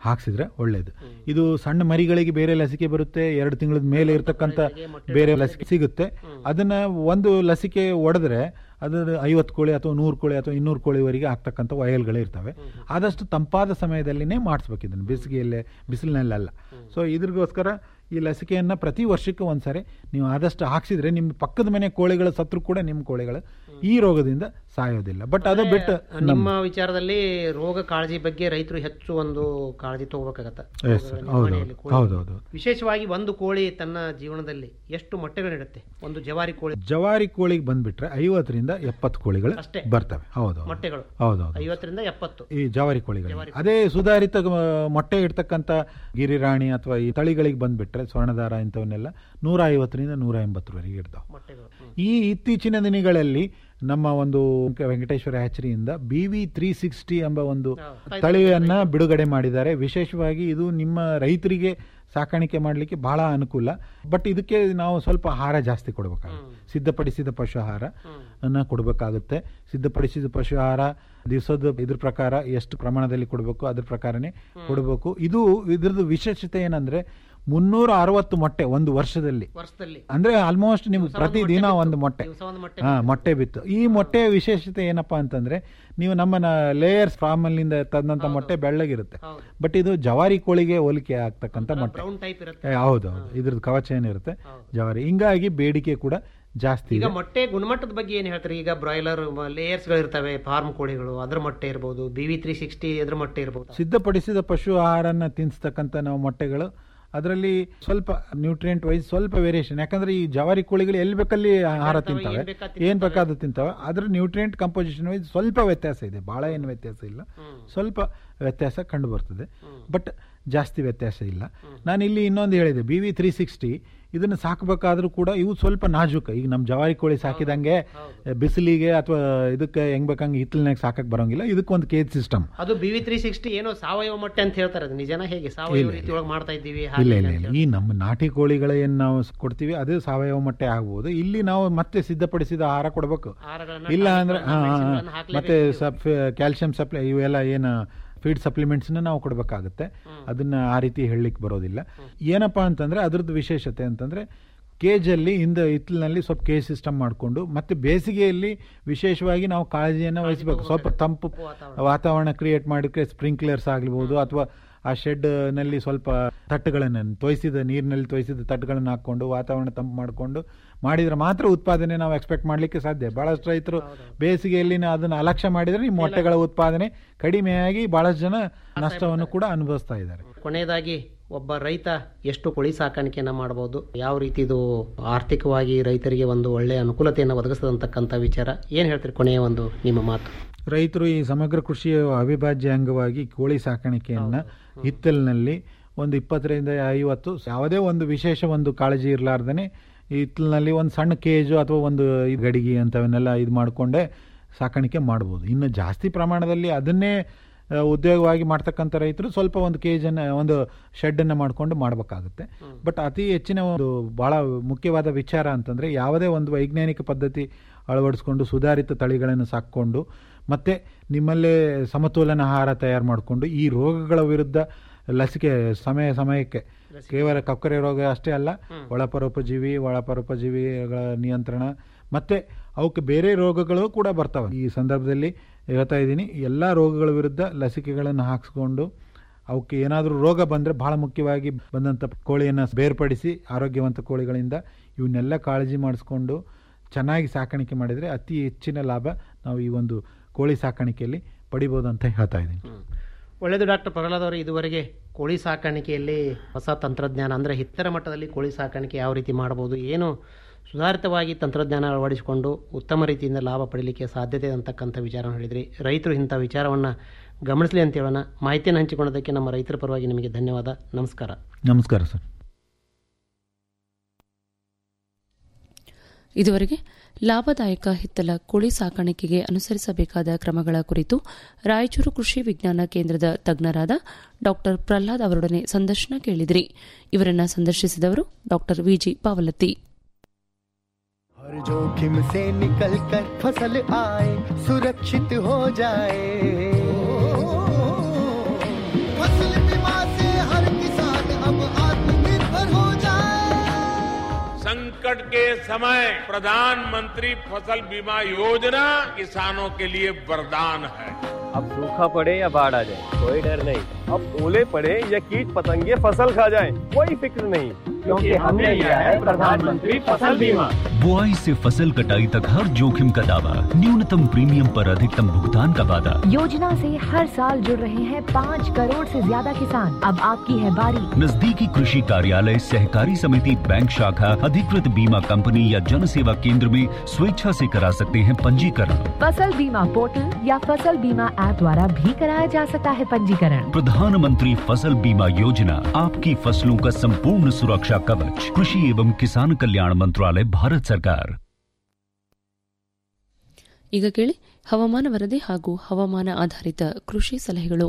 ಹಾಕ್ಸಿದ್ರೆ ಒಳ್ಳೇದು ಇದು ಸಣ್ಣ ಮರಿಗಳಿಗೆ ಬೇರೆ ಲಸಿಕೆ ಬರುತ್ತೆ ಎರಡು ತಿಂಗಳ ಮೇಲೆ ಇರತಕ್ಕಂಥ ಬೇರೆ ಲಸಿಕೆ ಸಿಗುತ್ತೆ ಅದನ್ನ ಒಂದು ಲಸಿಕೆ ಒಡೆದ್ರೆ ಅದು ಐವತ್ತು ಕೋಳಿ ಅಥವಾ ನೂರು ಕೋಳಿ ಅಥವಾ ಇನ್ನೂರು ಕೋಳಿವರೆಗೆ ಆಗ್ತಕ್ಕಂಥ ವಯಲ್ಗಳೇ ಇರ್ತವೆ ಆದಷ್ಟು ತಂಪಾದ ಸಮಯದಲ್ಲಿನೇ ಮಾಡಿಸ್ಬೇಕು ಇದನ್ನು ಬೇಸಿಗೆಯಲ್ಲೇ ಬಿಸಿಲಿನಲ್ಲಲ್ಲ ಸೊ ಇದ್ರಿಗೋಸ್ಕರ ಈ ಲಸಿಕೆಯನ್ನು ಪ್ರತಿ ವರ್ಷಕ್ಕೆ ಒಂದ್ಸರಿ ನೀವು ಆದಷ್ಟು ಹಾಕ್ಸಿದ್ರೆ ನಿಮ್ಮ ಪಕ್ಕದ ಮನೆ ಕೋಳಿಗಳ ಸತ್ರು ಕೂಡ ನಿಮ್ಮ ಕೋಳಿಗಳು ಈ ರೋಗದಿಂದ ಸಾಯೋದಿಲ್ಲ ಬಟ್ ಅದು ಬಿಟ್ಟು ನಿಮ್ಮ ವಿಚಾರದಲ್ಲಿ ರೋಗ ಕಾಳಜಿ ಬಗ್ಗೆ ರೈತರು ಹೆಚ್ಚು ಒಂದು ಕಾಳಜಿ ತಗೋಬೇಕಾಗತ್ತ Yes, sir. ಹೌದು, ಹೌದು. ಹೌದು, ಹೌದು. ವಿಶೇಷವಾಗಿ ಒಂದು ಕೋಳಿ ತನ್ನ ಜೀವನದಲ್ಲಿ ಎಷ್ಟು ಮೊಟ್ಟೆಗಳಿಡುತ್ತೆ ಒಂದು ಜವಾರಿ ಕೋಳಿ ಜವಾರಿ ಕೋಳಿಗೆ ಬಂದ್ಬಿಟ್ರೆ ಐವತ್ತರಿಂದ ಎಪ್ಪತ್ತು ಕೋಳಿಗಳು ಅಷ್ಟೇ. ಬರ್ತವೆ ಹೌದು ಹೌದು. ಮೊಟ್ಟೆಗಳು ಹೌದು ಹೌದು ಐವತ್ತರಿಂದ ಎಪ್ಪತ್ತು ಈ ಜವಾರಿ ಕೋಳಿಗಳು ಅದೇ ಸುಧಾರಿತ ಗ- ಮೊಟ್ಟೆ ಇಡ್ತಕ್ಕಂಥ ಗಿರಿರಾಣಿ ಅಥವಾ ಈ ತಳಿಗಳಿಗೆ ಬಂದ್ಬಿಟ್ರೆ ಸ್ವರ್ಣದಾರ ಇಂಥವನ್ನೆಲ್ಲ ನೂರ ಐವತ್ತರಿಂದ ನೂರ ಎಂಬತ್ತರವರೆಗೆ ಇರ್ತಾವೆ ಮೊಟ್ಟೆಗಳು ಈ ಇತ್ತೀಚಿನ ದಿನಗಳಲ್ಲಿ ನಮ್ಮ ಒಂದು ವೆಂಕಟೇಶ್ವರ ಹ್ಯಾಚರಿಯಿಂದ ಬಿ ವಿ ತ್ರೀ ಸಿಕ್ಸ್ಟಿ ಎಂಬ ಒಂದು ತಳಿಯನ್ನ ಬಿಡುಗಡೆ ಮಾಡಿದ್ದಾರೆ ವಿಶೇಷವಾಗಿ ಇದು ನಿಮ್ಮ ರೈತರಿಗೆ ಸಾಕಾಣಿಕೆ ಮಾಡಲಿಕ್ಕೆ ಬಹಳ ಅನುಕೂಲ ಬಟ್ ಇದಕ್ಕೆ ನಾವು ಸ್ವಲ್ಪ ಆಹಾರ ಜಾಸ್ತಿ ಕೊಡಬೇಕಾಗುತ್ತೆ ಸಿದ್ಧಪಡಿಸಿದ ಪಶು ಆಹಾರ ಅನ್ನ ಕೊಡಬೇಕಾಗುತ್ತೆ ಸಿದ್ಧಪಡಿಸಿದ ಪಶು ಆಹಾರ ದಿವಸದ ಇದ್ರ ಪ್ರಕಾರ ಎಷ್ಟು ಪ್ರಮಾಣದಲ್ಲಿ ಕೊಡಬೇಕು ಅದ್ರ ಪ್ರಕಾರನೇ ಕೊಡಬೇಕು ಇದು ಇದ್ರದ್ದು ವಿಶೇಷತೆ ಏನಂದ್ರೆ ಮುನ್ನೂರ ಅರವತ್ತು ಮೊಟ್ಟೆ ಒಂದು ವರ್ಷದಲ್ಲಿ ವರ್ಷದಲ್ಲಿ ಅಂದ್ರೆ ಆಲ್ಮೋಸ್ಟ್ ನಿಮ್ಗೆ ಪ್ರತಿದಿನ ಒಂದು ಮೊಟ್ಟೆ ದಿವಸ ಒಂದು ಮೊಟ್ಟೆ ಹಾ ಮೊಟ್ಟೆ ಬಿತ್ತು ಈ ಮೊಟ್ಟೆಯ ವಿಶೇಷತೆ ಏನಪ್ಪಾ ಅಂತಂದ್ರೆ ನೀವು ನಮ್ಮ ಲೇಯರ್ಸ್ ಫಾರ್ಮ್ ಅಲ್ಲಿಂದ ತಂದಂತ ಮೊಟ್ಟೆ ಬೆಳ್ಳಗಿರುತ್ತೆ ಬಟ್ ಇದು ಜವಾರಿ ಕೋಳಿಗೆ ಹೋಲಿಕೆ ಆಗ್ತಕ್ಕಂಥ ಮೊಟ್ಟೆ ಬ್ರೌನ್ ಟೈಪ್ ಇರುತ್ತೆ ಏ, ಹೌದು ಹೌದು ಇದ್ರದ್ದು ಕವಚ ಏನಿರುತ್ತೆ ಜವಾರಿ ಹಿಂಗಾಗಿ ಬೇಡಿಕೆ ಕೂಡ ಜಾಸ್ತಿ ಈಗ ಇದೆ ಮೊಟ್ಟೆ ಗುಣಮಟ್ಟದ ಬಗ್ಗೆ ಏನ್ ಹೇಳ್ತಾರೆ ಈಗ ಬ್ರಾಯ್ಲರ್ ಲೇಯರ್ಸ್ ಗಳು ಇರ್ತವೆ ಫಾರ್ಮ್ ಕೋಳಿಗಳು ಅದ್ರ ಮೊಟ್ಟೆ ಇರಬಹುದು ಬಿ ವಿ ತ್ರೀ ಸಿಕ್ಸ್ಟಿ ಅದ್ರ ಮೊಟ್ಟೆ ಇರಬಹುದು ಸಿದ್ಧಪಡಿಸಿದ ಪಶು ಆಹಾರನ ತಿನ್ಸ್ತಕ್ಕಂಥ ನಾವು ಮೊಟ್ಟೆಗಳು ಅದರಲ್ಲಿ ಸ್ವಲ್ಪ ನ್ಯೂಟ್ರಿಯೆಂಟ್ ವೈಸ್ ಸ್ವಲ್ಪ ವೇರಿಯೇಷನ್ ಯಾಕಂದ್ರೆ ಈ ಜವಾರಿ ಕೋಳಿಗಳು ಎಲ್ಲಿ ಬೇಕಲ್ಲಿ ಆಹಾರ ತಿಂತವೆ ಏನ್ ಬೇಕಾದ್ರೂ ತಿಂತವೆ ಅದ್ರ ನ್ಯೂಟ್ರಿಯೆಂಟ್ ಕಂಪೋಸಿಷನ್ ವೈಸ್ ಸ್ವಲ್ಪ ವ್ಯತ್ಯಾಸ ಇದೆ ಬಹಳ ಏನು ವ್ಯತ್ಯಾಸ ಇಲ್ಲ ಸ್ವಲ್ಪ ವ್ಯತ್ಯಾಸ ಕಂಡು ಬರ್ತದೆ ಬಟ್ ಜಾಸ್ತಿ ವ್ಯತ್ಯಾಸ ಇಲ್ಲ ನಾನು ಇಲ್ಲಿ ಇನ್ನೊಂದು ಹೇಳಿದೆ ಬಿ ವಿ ತ್ರೀ ಸಿಕ್ಸ್ಟಿ ಇದನ್ನು ಸಾಕಬೇಕಾದ್ರೂ ಕೂಡ ಇವು ಸ್ವಲ್ಪ ನಾಜೂಕ ಈಗ ನಮ್ಮ ಜವಾರಿ ಕೋಳಿ ಸಾಕಿದಂಗೆ ಬಿಸಿಲಿಗೆ ಅಥವಾ ಇದಕ್ಕೆ ಹೆಂಗ್ ಬೇಕಂಗೆ ಹಿತ್ತಲಿನಾಗ ಸಾಕಕ್ ಬರೋಂಗಿಲ್ಲ ಇದಕ್ಕೊಂದು ಕೇಜ್ ಸಿಸ್ಟಮ್ ಅದು ಬಿ ವಿ ತ್ರೀ ಸಿಕ್ಸ್ಟಿ ಏನೋ ಸಾವಯವ ಮೊಟ್ಟೆ ಅಂತ ಹೇಳ್ತಾರೆ ಅದು ನಿಜನ ಹೇಗೆ ಸಾವಯವ ಇಲ್ಲ, ರೀತಿ ಒಳಗೆ ಮಾಡ್ತಾ ಇದ್ದೀವಿ ಇಲ್ಲ ಹಾಗೆ ಇಲ್ಲ ಇಲ್ಲ ಈ ನಮ್ಮ ನಾಟಿ ಕೋಳಿಗಳ ಏನು ನಾವು ಸ್- ಕೊಡ್ತೀವಿ ಅದು ಸಾವಯವ ಮೊಟ್ಟೆ ಆಗ್ಬೋದು ಇಲ್ಲಿ ನಾವು ಮತ್ತೆ ಸಿದ್ಧಪಡಿಸಿದ ಆಹಾರ ಕೊಡಬೇಕು ಆಹಾರಗಳನ್ನ ಇಲ್ಲ ಅಂದ್ರೆ ಹಾ, ಹಾ, ಹಾ. ಮೆಡಿಸಿನ್ಗಳನ್ನ ಹಾಕ್ಲೇಬೇಕು ಮತ್ತೆ ಸಪ್ ಕ್ಯಾಲ್ಸಿಯಂ ಸಪ್ಲೈ ಇವೆಲ್ಲ ಏನು ಫೀಡ್ ಸಪ್ಲಿಮೆಂಟ್ಸ್ನ ನಾವು ಕೊಡಬೇಕಾಗುತ್ತೆ ಅದನ್ನ ಆ ರೀತಿ ಹೇಳಲಿಕ್ಕೆ ಬರೋದಿಲ್ಲ ಏನಪ್ಪಾ ಅಂತಂದ್ರೆ ಅದ್ರದ್ದು ವಿಶೇಷತೆ ಅಂತಂದ್ರೆ ಕೇಜಲ್ಲಿ ಹಿಂದೆ ಹಿತ್ತಲಿನಲ್ಲಿ ಸ್ವಲ್ಪ ಕೇಜ್ ಸಿಸ್ಟಮ್ ಮಾಡಿಕೊಂಡು ಮತ್ತೆ ಬೇಸಿಗೆಯಲ್ಲಿ ವಿಶೇಷವಾಗಿ ನಾವು ಕಾಳಜಿಯನ್ನು ವಹಿಸಬೇಕು ಸ್ವಲ್ಪ ತಂಪು ವಾತಾವರಣ ಕ್ರಿಯೇಟ್ ಮಾಡಿದ್ರೆ ಸ್ಪ್ರಿಂಕ್ಲರ್ಸ್ ಆಗ್ಲಿಬಹುದು ಅಥವಾ ಆ ಶೆಡ್ ನಲ್ಲಿ ಸ್ವಲ್ಪ ತಟ್ಟುಗಳನ್ನು ತೋಯಿಸಿದ ನೀರಿನಲ್ಲಿ ತೋಯಿಸಿದ ತಟ್ಟುಗಳನ್ನು ಹಾಕೊಂಡು ವಾತಾವರಣ ತಂಪು ಮಾಡಿಕೊಂಡು ಮಾಡಿದ್ರೆ ಮಾತ್ರ ಉತ್ಪಾದನೆ ನಾವು ಎಕ್ಸ್ಪೆಕ್ಟ್ ಮಾಡಲಿಕ್ಕೆ ಸಾಧ್ಯ ಬಹಳಷ್ಟು ರೈತರು ಬೇಸಿಗೆಯಲ್ಲಿ ನಾ ಅದನ್ನ ಅಲಕ್ಷ್ಯ ಮಾಡಿದ್ರೆ ಈ ಮೊಟ್ಟೆಗಳ ಉತ್ಪಾದನೆ ಕಡಿಮೆಯಾಗಿ ಬಹಳಷ್ಟು ಜನ ನಷ್ಟವನ್ನು ಕೂಡ ಅನುಭವಿಸ್ತಾ ಇದ್ದಾರೆ ಕೊನೆಯದಾಗಿ ಒಬ್ಬ ರೈತ ಎಷ್ಟು ಕೋಳಿ ಸಾಕಾಣಿಕೆಯನ್ನ ಮಾಡಬಹುದು ಯಾವ ರೀತಿ ಇದು ಆರ್ಥಿಕವಾಗಿ ರೈತರಿಗೆ ಒಂದು ಒಳ್ಳೆಯ ಅನುಕೂಲತೆಯನ್ನು ಒದಗಿಸದಂತಕ್ಕಂಥ ವಿಚಾರ ಏನ್ ಹೇಳ್ತೀರಿ ಕೊನೆಯ ಒಂದು ನಿಮ್ಮ ಮಾತು ರೈತರು ಈ ಸಮಗ್ರ ಕೃಷಿಯ ಅವಿಭಾಜ್ಯ ಅಂಗವಾಗಿ ಕೋಳಿ ಸಾಕಾಣಿಕೆಯನ್ನ ಹಿತ್ತಲಿನಲ್ಲಿ ಒಂದು ಇಪ್ಪತ್ತರಿಂದ ಐವತ್ತು ಯಾವುದೇ ಒಂದು ವಿಶೇಷ ಒಂದು ಕಾಳಜಿ ಇರಲಾರ್ದೇ ಹಿತ್ತಲಿನಲ್ಲಿ ಒಂದು ಸಣ್ಣ ಕೇಜು ಅಥವಾ ಒಂದು ಈ ಗಡಿಗೆ ಅಂತವನ್ನೆಲ್ಲ ಇದು ಮಾಡಿಕೊಂಡೇ ಸಾಕಾಣಿಕೆ ಮಾಡ್ಬೋದು ಇನ್ನು ಜಾಸ್ತಿ ಪ್ರಮಾಣದಲ್ಲಿ ಅದನ್ನೇ ಆ, ಉದ್ಯೋಗವಾಗಿ ಮಾಡ್ತಕ್ಕಂಥ ರೈತರು ಸ್ವಲ್ಪ ಒಂದು ಕೇಜನ್ನು ಒಂದು ಶೆಡ್ಡನ್ನು ಮಾಡಿಕೊಂಡು ಮಾಡಬೇಕಾಗುತ್ತೆ ಬಟ್ ಅತಿ ಹೆಚ್ಚಿನ ಒಂದು ಬಹಳ ಮುಖ್ಯವಾದ ವಿಚಾರ ಅಂತಂದರೆ ಯಾವುದೇ ಒಂದು ವೈಜ್ಞಾನಿಕ ಪದ್ಧತಿ ಅಳವಡಿಸ್ಕೊಂಡು ಸುಧಾರಿತ ತಳಿಗಳನ್ನು ಸಾಕೊಂಡು ಮತ್ತೆ ನಿಮ್ಮಲ್ಲೇ ಸಮತೋಲನ ಆಹಾರ ತಯಾರು ಮಾಡಿಕೊಂಡು ಈ ರೋಗಗಳ ವಿರುದ್ಧ ಲಸಿಕೆ ಸಮಯ ಸಮಯಕ್ಕೆ ಕೇವಲ ಕಕ್ಕರೆ ರೋಗ ಅಷ್ಟೇ ಅಲ್ಲ ಒಳಪರೋಪಜೀವಿ ಒಳಪರೋಪಜೀವಿಗಳ ನಿಯಂತ್ರಣ ಮತ್ತೆ ಅವಕ್ಕೆ ಬೇರೆ ರೋಗಗಳು ಕೂಡ ಬರ್ತವೆ ಈ ಸಂದರ್ಭದಲ್ಲಿ ಹೇಳ್ತಾ ಇದ್ದೀನಿ ಎಲ್ಲ ರೋಗಗಳ ವಿರುದ್ಧ ಲಸಿಕೆಗಳನ್ನು ಹಾಕಿಸ್ಕೊಂಡು ಅವಕ್ಕೆ ಏನಾದರೂ ರೋಗ ಬಂದರೆ ಬಹಳ ಮುಖ್ಯವಾಗಿ ಬಂದಂಥ ಕೋಳಿಯನ್ನು ಬೇರ್ಪಡಿಸಿ ಆರೋಗ್ಯವಂತ ಕೋಳಿಗಳಿಂದ ಇವನ್ನೆಲ್ಲ ಕಾಳಜಿ ಮಾಡಿಸ್ಕೊಂಡು ಚೆನ್ನಾಗಿ ಸಾಕಾಣಿಕೆ ಮಾಡಿದರೆ ಅತಿ ಹೆಚ್ಚಿನ ಲಾಭ ನಾವು ಈ ಒಂದು ಕೋಳಿ ಸಾಕಾಣಿಕೆಯಲ್ಲಿ ಪಡಿಬೋದು ಅಂತ ಹೇಳ್ತಾ ಇದ್ದೀನಿ ಒಳ್ಳೆಯದು ಡಾಕ್ಟರ್ ಪ್ರಹ್ಲಾದ್ ಅವರು ಇದುವರೆಗೆ ಕೋಳಿ ಸಾಕಾಣಿಕೆಯಲ್ಲಿ ಹೊಸ ತಂತ್ರಜ್ಞಾನ ಅಂದರೆ ಹಿತ್ತರ ಮಟ್ಟದಲ್ಲಿ ಕೋಳಿ ಸಾಕಾಣಿಕೆ ಯಾವ ರೀತಿ ಮಾಡಬಹುದು ಏನು ಸುಧಾರಿತವಾಗಿ ತಂತ್ರಜ್ಞಾನ ಅಳವಡಿಸಿಕೊಂಡು ಉತ್ತಮ ರೀತಿಯಿಂದ ಲಾಭ ಪಡೀಲಿಕ್ಕೆ ಸಾಧ್ಯತೆ ಅಂತಕ್ಕಂಥ ವಿಚಾರವನ್ನು ಹೇಳಿದ್ರಿ ರೈತರು ಇಂಥ ವಿಚಾರವನ್ನು ಗಮನಿಸಲಿ ಅಂತ ಹೇಳೋಣ ಮಾಹಿತಿಯನ್ನು ಹಂಚಿಕೊಳ್ಳೋದಕ್ಕೆ ನಮ್ಮ ರೈತರ ಪರವಾಗಿ ನಿಮಗೆ ಧನ್ಯವಾದ ನಮಸ್ಕಾರ ನಮಸ್ಕಾರ ಸರ್ ಇದುವರೆಗೆ ಲಾಭದಾಯಕ ಹಿತ್ತಲ ಕೋಳಿ ಸಾಕಾಣಿಕೆಗೆ ಅನುಸರಿಸಬೇಕಾದ ಕ್ರಮಗಳ ಕುರಿತು ರಾಯಚೂರು ಕೃಷಿ ವಿಜ್ಞಾನ ಕೇಂದ್ರದ ತಜ್ಞರಾದ ಡಾ ಪ್ರಹ್ಲಾದ್ ಅವರೊಡನೆ ಸಂದರ್ಶನ ಕೇಳಿದಿರಿ ಇವರನ್ನ ಸಂದರ್ಶಿಸಿದವರು ಡಾ ವಿಜಿ ಪಾವಲತ್ತಿ हर जोखिम से निकल कर फसल आए सुरक्षित हो जाए फसल बीमा संकट के समय प्रधानमंत्री फसल बीमा योजना किसानों के लिए वरदान है अब सूखा पड़े या बाढ़ आ जाए कोई डर नहीं अब ओले पड़े या कीट पतंगे फसल खा जाए कोई फिक्र नहीं क्योंकि हमने लिया है प्रधानमंत्री फसल बीमा बुआई से फसल कटाई तक हर जोखिम का दावा न्यूनतम प्रीमियम पर अधिकतम भुगतान का वादा योजना से हर साल जुड़ रहे हैं पाँच करोड़ से ज्यादा किसान अब आपकी है बारी नजदीकी कृषि कार्यालय सहकारी समिति बैंक शाखा अधिकृत बीमा कंपनी या जन सेवा केंद्र में स्वेच्छा से करा सकते हैं पंजीकरण फसल बीमा पोर्टल या फसल बीमा ऐप द्वारा भी कराया जा सकता है पंजीकरण प्रधानमंत्री फसल बीमा योजना आपकी फसलों का संपूर्ण सुरक्षा कवच कृषि एवं किसान कल्याण मंत्रालय भारत सरकार ಈಗ ಕೇಳಿ ಹವಾಮಾನ ವರದಿ ಹಾಗೂ ಹವಾಮಾನ ಆಧಾರಿತ ಕೃಷಿ ಸಲಹೆಗಳು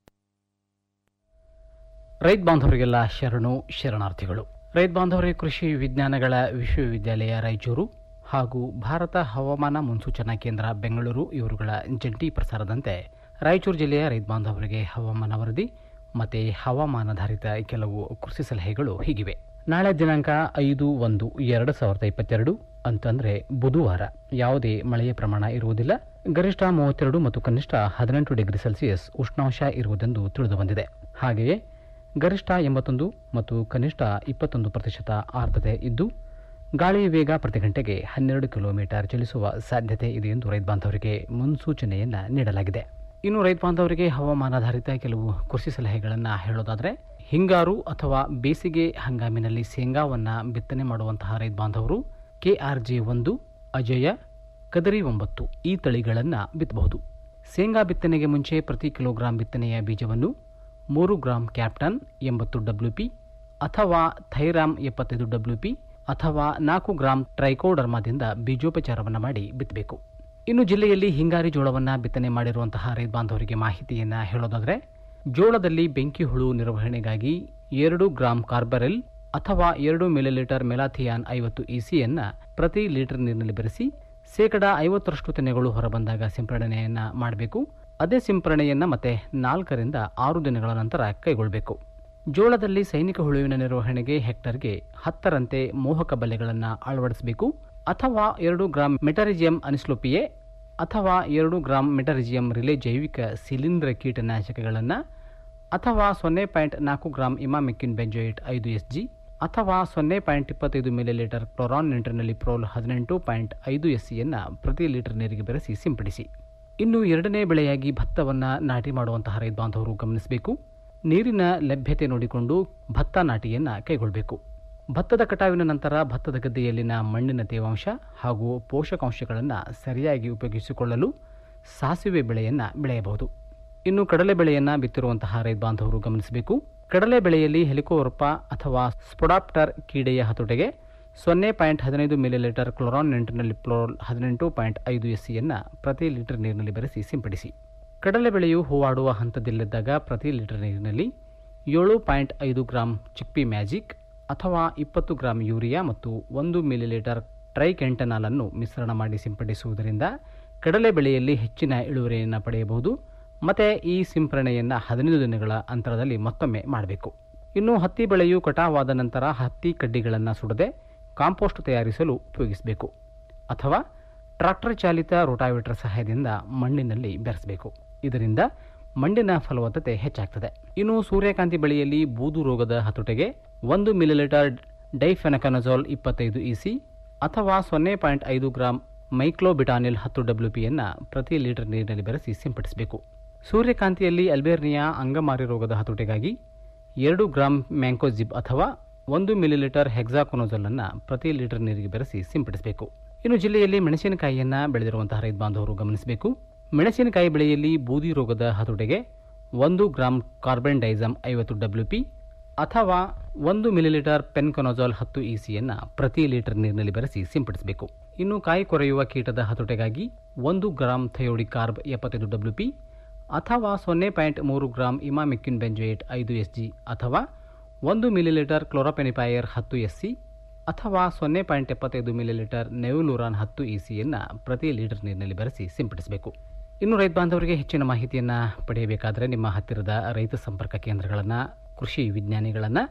ರೈತ ಬಾಂಧವರಿಗೆಲ್ಲ ಶರಣು ಶರಣಾರ್ಥಿಗಳು ರೈತ ಬಾಂಧವರೇ ಕೃಷಿ ವಿಜ್ಞಾನಗಳ ವಿಶ್ವವಿದ್ಯಾಲಯ ರಾಯಚೂರು ಹಾಗೂ ಭಾರತ ಹವಾಮಾನ ಮುನ್ಸೂಚನಾ ಕೇಂದ್ರ ಬೆಂಗಳೂರು ಇವರುಗಳ ಜಂಟಿ ಪ್ರಸಾರದಂತೆ ರಾಯಚೂರು ಜಿಲ್ಲೆಯ ರೈತ ಬಾಂಧವರಿಗೆ ಹವಾಮಾನ ವರದಿ ಮತ್ತು ಹವಾಮಾನಾಧಾರಿತ ಕೆಲವು ಕೃಷಿ ಸಲಹೆಗಳು ಹೀಗಿವೆ ನಾಳೆ ದಿನಾಂಕ ಐದು ಒಂದು ಎರಡು ಸಾವಿರದ ಇಪ್ಪತ್ತೆರಡು ಅಂತಂದರೆ ಬುಧವಾರ ಯಾವುದೇ ಮಳೆಯ ಪ್ರಮಾಣ ಇರುವುದಿಲ್ಲ ಗರಿಷ್ಠ ಮೂವತ್ತೆರಡು ಮತ್ತು ಕನಿಷ್ಠ ಹದಿನೆಂಟು ಡಿಗ್ರಿ ಸೆಲ್ಸಿಯಸ್ ಉಷ್ಣಾಂಶ ಇರುವುದೆಂದು ತಿಳಿದುಬಂದಿದೆ ಹಾಗೆಯೇ ಗರಿಷ್ಠ ಎಂಬತ್ತೊಂದು ಮತ್ತು ಕನಿಷ್ಠ ಇಪ್ಪತ್ತೊಂದು ಪ್ರತಿಶತ ಆರ್ದ್ರತೆ ಇದ್ದು ಗಾಳಿಯ ವೇಗ ಪ್ರತಿ ಗಂಟೆಗೆ ಹನ್ನೆರಡು ಕಿಲೋಮೀಟರ್ ಚಲಿಸುವ ಸಾಧ್ಯತೆ ಇದೆ ಎಂದು ರೈತ ಬಾಂಧವರಿಗೆ ಮುನ್ಸೂಚನೆಯನ್ನು ನೀಡಲಾಗಿದೆ ಇನ್ನು ರೈತ ಬಾಂಧವರಿಗೆ ಹವಾಮಾನಾಧಾರಿತ ಕೆಲವು ಕೃಷಿ ಸಲಹೆಗಳನ್ನು ಹೇಳೋದಾದರೆ ಹಿಂಗಾರು ಅಥವಾ ಬೇಸಿಗೆ ಹಂಗಾಮಿನಲ್ಲಿ ಶೇಂಗಾವನ್ನು ಬಿತ್ತನೆ ಮಾಡುವಂತಹ ರೈತ ಬಾಂಧವರು ಕೆಆರ್ಜೆ ಒಂದು ಅಜಯ ಕದರಿ ಒಂಬತ್ತು ಈ ತಳಿಗಳನ್ನು ಬಿತ್ತಬಹುದು ಶೇಂಗಾ ಬಿತ್ತನೆಗೆ ಮುಂಚೆ ಪ್ರತಿ ಕಿಲೋಗ್ರಾಂ ಬಿತ್ತನೆಯ ಬೀಜವನ್ನು ಮೂರು ಗ್ರಾಂ ಕ್ಯಾಪ್ಟನ್ ಎಂಬತ್ತು ಡಬ್ಲ್ಯೂ ಪಿ ಅಥವಾ ಥೈರಾಮ್ ಎಪ್ಪತ್ತೈದು ಡಬ್ಲ್ಯೂ ಪಿ ಅಥವಾ ನಾಲ್ಕು ಗ್ರಾಂ ಟ್ರೈಕೋಡರ್ಮಾದಿಂದ ಬೀಜೋಪಚಾರವನ್ನು ಮಾಡಿ ಬಿತ್ತಬೇಕು ಇನ್ನು ಜಿಲ್ಲೆಯಲ್ಲಿ ಹಿಂಗಾರಿ ಜೋಳವನ್ನು ಬಿತ್ತನೆ ಮಾಡಿರುವಂತಹ ರೈತ ಬಾಂಧವರಿಗೆ ಮಾಹಿತಿಯನ್ನು ಹೇಳೋದಾದರೆ ಜೋಳದಲ್ಲಿ ಬೆಂಕಿ ಹುಳು ನಿರ್ವಹಣೆಗಾಗಿ ಎರಡು ಗ್ರಾಂ ಕಾರ್ಬರೆಲ್ ಅಥವಾ ಎರಡು ಮಿಲಿಲೀಟರ್ ಮೆಲಾಥಿಯಾನ್ ಐವತ್ತು ಇಸಿಯನ್ನು ಪ್ರತಿ ಲೀಟರ್ ನೀರಿನಲ್ಲಿ ಬೆರೆಸಿ ಶೇಕಡ ಐವತ್ತರಷ್ಟು ತೆನೆಗಳು ಹೊರಬಂದಾಗ ಸಿಂಪರಣೆಯನ್ನು ಮಾಡಬೇಕು ಅದೇ ಸಿಂಪರಣೆಯನ್ನು ಮತ್ತೆ ನಾಲ್ಕರಿಂದ ಆರು ದಿನಗಳ ನಂತರ ಕೈಗೊಳ್ಳಬೇಕು ಜೋಳದಲ್ಲಿ ಸೈನಿಕ ಹುಳುವಿನ ನಿರ್ವಹಣೆಗೆ ಹೆಕ್ಟರ್ಗೆ ಹತ್ತರಂತೆ ಮೋಹಕ ಬಲೆಗಳನ್ನು ಅಳವಡಿಸಬೇಕು ಅಥವಾ ಎರಡು ಗ್ರಾಂ ಮೆಟರಿಜಿಯಂ ಅನಿಸ್ಲೋಪಿಯೆ ಅಥವಾ ಎರಡು ಗ್ರಾಂ ಮೆಟರಿಜಿಯಂ ರಿಲೆ ಜೈವಿಕ ಶಿಲೀಂಧ್ರ ಕೀಟನಾಶಕಗಳನ್ನು ಅಥವಾ ಸೊನ್ನೆ ಪಾಯಿಂಟ್ ನಾಲ್ಕು ಗ್ರಾಂ ಇಮಾಮೆಕ್ಕಿನ್ ಬೆಂಜೋಯಿಟ್ ಐದು ಎಸ್ ಜಿ ಅಥವಾ ಸೊನ್ನೆ ಪಾಯಿಂಟ್ ಇಪ್ಪತ್ತೈದು ಮಿಲಿಲೀಟರ್ ಕ್ಲೋರಾನ್ ನಿಂಟ್ರಿನಲ್ಲಿ ಪ್ರೋಲ್ ಹದಿನೆಂಟು ಪಾಯಿಂಟ್ ಐದು ಎಸ್ ಸಿಯನ್ನು ಪ್ರತಿ ಲೀಟರ್ ನೀರಿಗೆ ಬೆರೆಸಿ ಸಿಂಪಡಿಸಿ ಇನ್ನು ಎರಡನೇ ಬೆಳೆಯಾಗಿ ಭತ್ತವನ್ನು ನಾಟಿ ಮಾಡುವಂತಹ ರೈತ ಬಾಂಧವರು ಗಮನಿಸಬೇಕು ನೀರಿನ ಲಭ್ಯತೆ ನೋಡಿಕೊಂಡು ಭತ್ತ ನಾಟಿಯನ್ನು ಕೈಗೊಳ್ಳಬೇಕು ಭತ್ತದ ಕಟಾವಿನ ನಂತರ ಭತ್ತದ ಗದ್ದೆಯಲ್ಲಿನ ಮಣ್ಣಿನ ತೇವಾಂಶ ಹಾಗೂ ಪೋಷಕಾಂಶಗಳನ್ನು ಸರಿಯಾಗಿ ಉಪಯೋಗಿಸಿಕೊಳ್ಳಲು ಸಾಸಿವೆ ಬೆಳೆಯನ್ನು ಬೆಳೆಯಬಹುದು ಇನ್ನು ಕಡಲೆ ಬೆಳೆಯನ್ನು ಬಿತ್ತಿರುವಂತಹ ರೈತ ಬಾಂಧವರು ಗಮನಿಸಬೇಕು ಕಡಲೆ ಬೆಳೆಯಲ್ಲಿ ಹೆಲಿಕೋವರ್ಪ ಅಥವಾ ಸ್ಪೊಡಾಪ್ಟರ್ ಕೀಡೆಯ ಹತೋಟೆಗೆ ಸೊನ್ನೆ ಪಾಯಿಂಟ್ ಹದಿನೈದು ಮಿಲಿಲೀಟರ್ ಕ್ಲೋರಾನ್ ನೆಂಟಿನಲ್ಲಿ ಪ್ಲೋಲ್ ಹದಿನೆಂಟು ಪಾಯಿಂಟ್ ಐದು ಎಸ್ ಸಿಯನ್ನು ಪ್ರತಿ ಲೀಟರ್ ನೀರಿನಲ್ಲಿ ಬೆರೆಸಿ ಸಿಂಪಡಿಸಿ ಕಡಲೆ ಬೆಳೆಯು ಹೂವಾಡುವ ಹಂತದಲ್ಲಿದ್ದಾಗ ಪ್ರತಿ ಲೀಟರ್ ನೀರಿನಲ್ಲಿ ಏಳು ಪಾಯಿಂಟ್ ಐದು ಗ್ರಾಂ ಚಿಕ್ಪಿ ಮ್ಯಾಜಿಕ್ ಅಥವಾ ಇಪ್ಪತ್ತು ಗ್ರಾಂ ಯೂರಿಯಾ ಮತ್ತು ಒಂದು ಮಿಲಿಲೀಟರ್ ಟ್ರೈಕೆಂಟನಾಲ್ ಅನ್ನು ಮಿಶ್ರಣ ಮಾಡಿ ಸಿಂಪಡಿಸುವುದರಿಂದ ಕಡಲೆ ಬೆಳೆಯಲ್ಲಿ ಹೆಚ್ಚಿನ ಇಳುವರಿಯನ್ನು ಪಡೆಯಬಹುದು ಮತ್ತು ಈ ಸಿಂಪರಣೆಯನ್ನು ಹದಿನೈದು ದಿನಗಳ ಅಂತರದಲ್ಲಿ ಮತ್ತೊಮ್ಮೆ ಮಾಡಬೇಕು ಇನ್ನು ಹತ್ತಿ ಬೆಳೆಯು ಕಟಾವಾದ ನಂತರ ಹತ್ತಿ ಕಡ್ಡಿಗಳನ್ನು ಸುಡದೆ ಕಾಂಪೋಸ್ಟ್ ತಯಾರಿಸಲು ಉಪಯೋಗಿಸಬೇಕು ಅಥವಾ ಟ್ರಾಕ್ಟರ್ ಚಾಲಿತ ರೋಟಾವೇಟರ್ ಸಹಾಯದಿಂದ ಮಣ್ಣಿನಲ್ಲಿ ಬೆರೆಸಬೇಕು ಇದರಿಂದ ಮಣ್ಣಿನ ಫಲವತ್ತತೆ ಹೆಚ್ಚಾಗ್ತದೆ ಇನ್ನು ಸೂರ್ಯಕಾಂತಿ ಬೆಳೆಯಲ್ಲಿ ಬೂದು ರೋಗದ ಹತೋಟೆಗೆ ಒಂದು ಮಿಲಿಲೀಟರ್ ಡೈಫೆನಕನಜಾಲ್ ಇಪ್ಪತ್ತೈದು ಇಸಿ ಅಥವಾ ಸೊನ್ನೆ ಪಾಯಿಂಟ್ ಐದು ಗ್ರಾಂ ಮೈಕ್ಲೋಬಿಟಾನಿಲ್ ಹತ್ತು ಡಬ್ಲ್ಯೂ ಪಿಯನ್ನು ಪ್ರತಿ ಲೀಟರ್ ನೀರಿನಲ್ಲಿ ಬೆರೆಸಿ ಸಿಂಪಡಿಸಬೇಕು ಸೂರ್ಯಕಾಂತಿಯಲ್ಲಿ ಅಲ್ಬೇರ್ನಿಯಾ ಅಂಗಮಾರಿ ರೋಗದ ಹತೋಟಿಗಾಗಿ ಎರಡು ಗ್ರಾಂ ಮ್ಯಾಂಕೋಜಿಬ್ ಅಥವಾ ಒಂದು ಮಿಲಿಲೀಟರ್ ಹೆಕ್ಸಾಕೊನೋಜಲ್ ಅನ್ನು ಪ್ರತಿ ಲೀಟರ್ ನೀರಿಗೆ ಬೆರೆಸಿ ಸಿಂಪಡಿಸಬೇಕು ಇನ್ನು ಜಿಲ್ಲೆಯಲ್ಲಿ ಮೆಣಸಿನಕಾಯಿಯನ್ನು ಬೆಳೆದಿರುವಂತಹ ರೈತ ಬಾಂಧವರು ಗಮನಿಸಬೇಕು ಮೆಣಸಿನಕಾಯಿ ಬೆಳೆಯಲ್ಲಿ ಬೂದಿ ರೋಗದ ಹತೋಟಿಗೆ ಒಂದು ಗ್ರಾಂ ಕಾರ್ಬನ್ ಡೈಸಮ್ ಐವತ್ತು ಡಬ್ಲ್ಯೂ ಪಿ ಅಥವಾ ಒಂದು ಮಿಲಿಲೀಟರ್ ಪೆನ್ಕೊನೋಜಾಲ್ ಹತ್ತು ಇಸಿಯನ್ನು ಪ್ರತಿ ಲೀಟರ್ ನೀರಿನಲ್ಲಿ ಬೆರೆಸಿ ಸಿಂಪಡಿಸಬೇಕು ಇನ್ನು ಕಾಯಿ ಕೊರೆಯುವ ಕೀಟದ ಹತೋಟೆಗಾಗಿ ಒಂದು ಗ್ರಾಂ ಥಯೋಡಿ ಕಾರ್ಬ್ ಎಪ್ಪತ್ತೈದು ಡಬ್ಲ್ಯೂ ಪಿ ಅಥವಾ ಸೊನ್ನೆ ಪಾಯಿಂಟ್ ಮೂರು ಗ್ರಾಂ ಇಮಾಮಿಕ್ಕಿನ್ ಬೆಂಜೋಯೇಟ್ ಐದು ಎಸ್ ಜಿ ಅಥವಾ ಒಂದು ಮಿಲಿಲೀಟರ್ ಕ್ಲೋರೋಪೆನಿಪಾಯರ್ ಹತ್ತು ಎಸ್ ಸಿ ಅಥವಾ ಸೊನ್ನೆ ಪಾಯಿಂಟ್ ಎಪ್ಪತ್ತೈದು ಮಿಲಿಲೀಟರ್ ನೆವುಲೂರಾನ್ ಹತ್ತು ಇ ಸಿಯನ್ನು ಪ್ರತಿ ಲೀಟರ್ ನೀರಿನಲ್ಲಿ ಬೆರೆಸಿ ಸಿಂಪಡಿಸಬೇಕು ಇನ್ನು ರೈತ ಬಾಂಧವರಿಗೆ ಹೆಚ್ಚಿನ ಮಾಹಿತಿಯನ್ನು ಪಡೆಯಬೇಕಾದರೆ ನಿಮ್ಮ ಹತ್ತಿರದ ರೈತ ಸಂಪರ್ಕ ಕೇಂದ್ರಗಳನ್ನು ಕೃಷಿ ವಿಜ್ಞಾನಿಗಳನ್ನು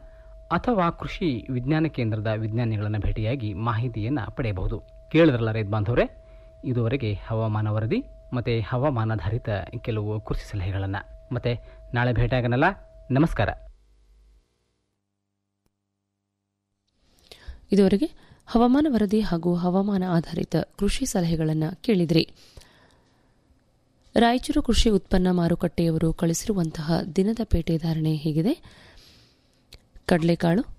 ಅಥವಾ ಕೃಷಿ ವಿಜ್ಞಾನ ಕೇಂದ್ರದ ವಿಜ್ಞಾನಿಗಳನ್ನು ಭೇಟಿಯಾಗಿ ಮಾಹಿತಿಯನ್ನು ಪಡೆಯಬಹುದು ಕೇಳಿದ್ರಲ್ಲ ರೈತ ಬಾಂಧವರೇ ಇದುವರೆಗೆ ಹವಾಮಾನ ವರದಿ ಮತ್ತು ಹವಾಮಾನಾಧಾರಿತ ಕೆಲವು ಕೃಷಿ ಸಲಹೆಗಳನ್ನು ಮತ್ತೆ ನಾಳೆ ಭೇಟಿಯಾಗನಲ್ಲ ನಮಸ್ಕಾರ ಇದುವರೆಗೆ ಹವಾಮಾನ ವರದಿ ಹಾಗೂ ಹವಾಮಾನ ಆಧಾರಿತ ಕೃಷಿ ಸಲಹೆಗಳನ್ನು ಕೇಳಿದ್ರಿ ರಾಯಚೂರು ಕೃಷಿ ಉತ್ಪನ್ನ ಮಾರುಕಟ್ಟೆಯವರು ಕಳಿಸಿರುವಂತಹ ದಿನದ ಪೇಟೆ ಧಾರಣೆ ಹೀಗಿದೆ ಕಡಲೆಕಾಳು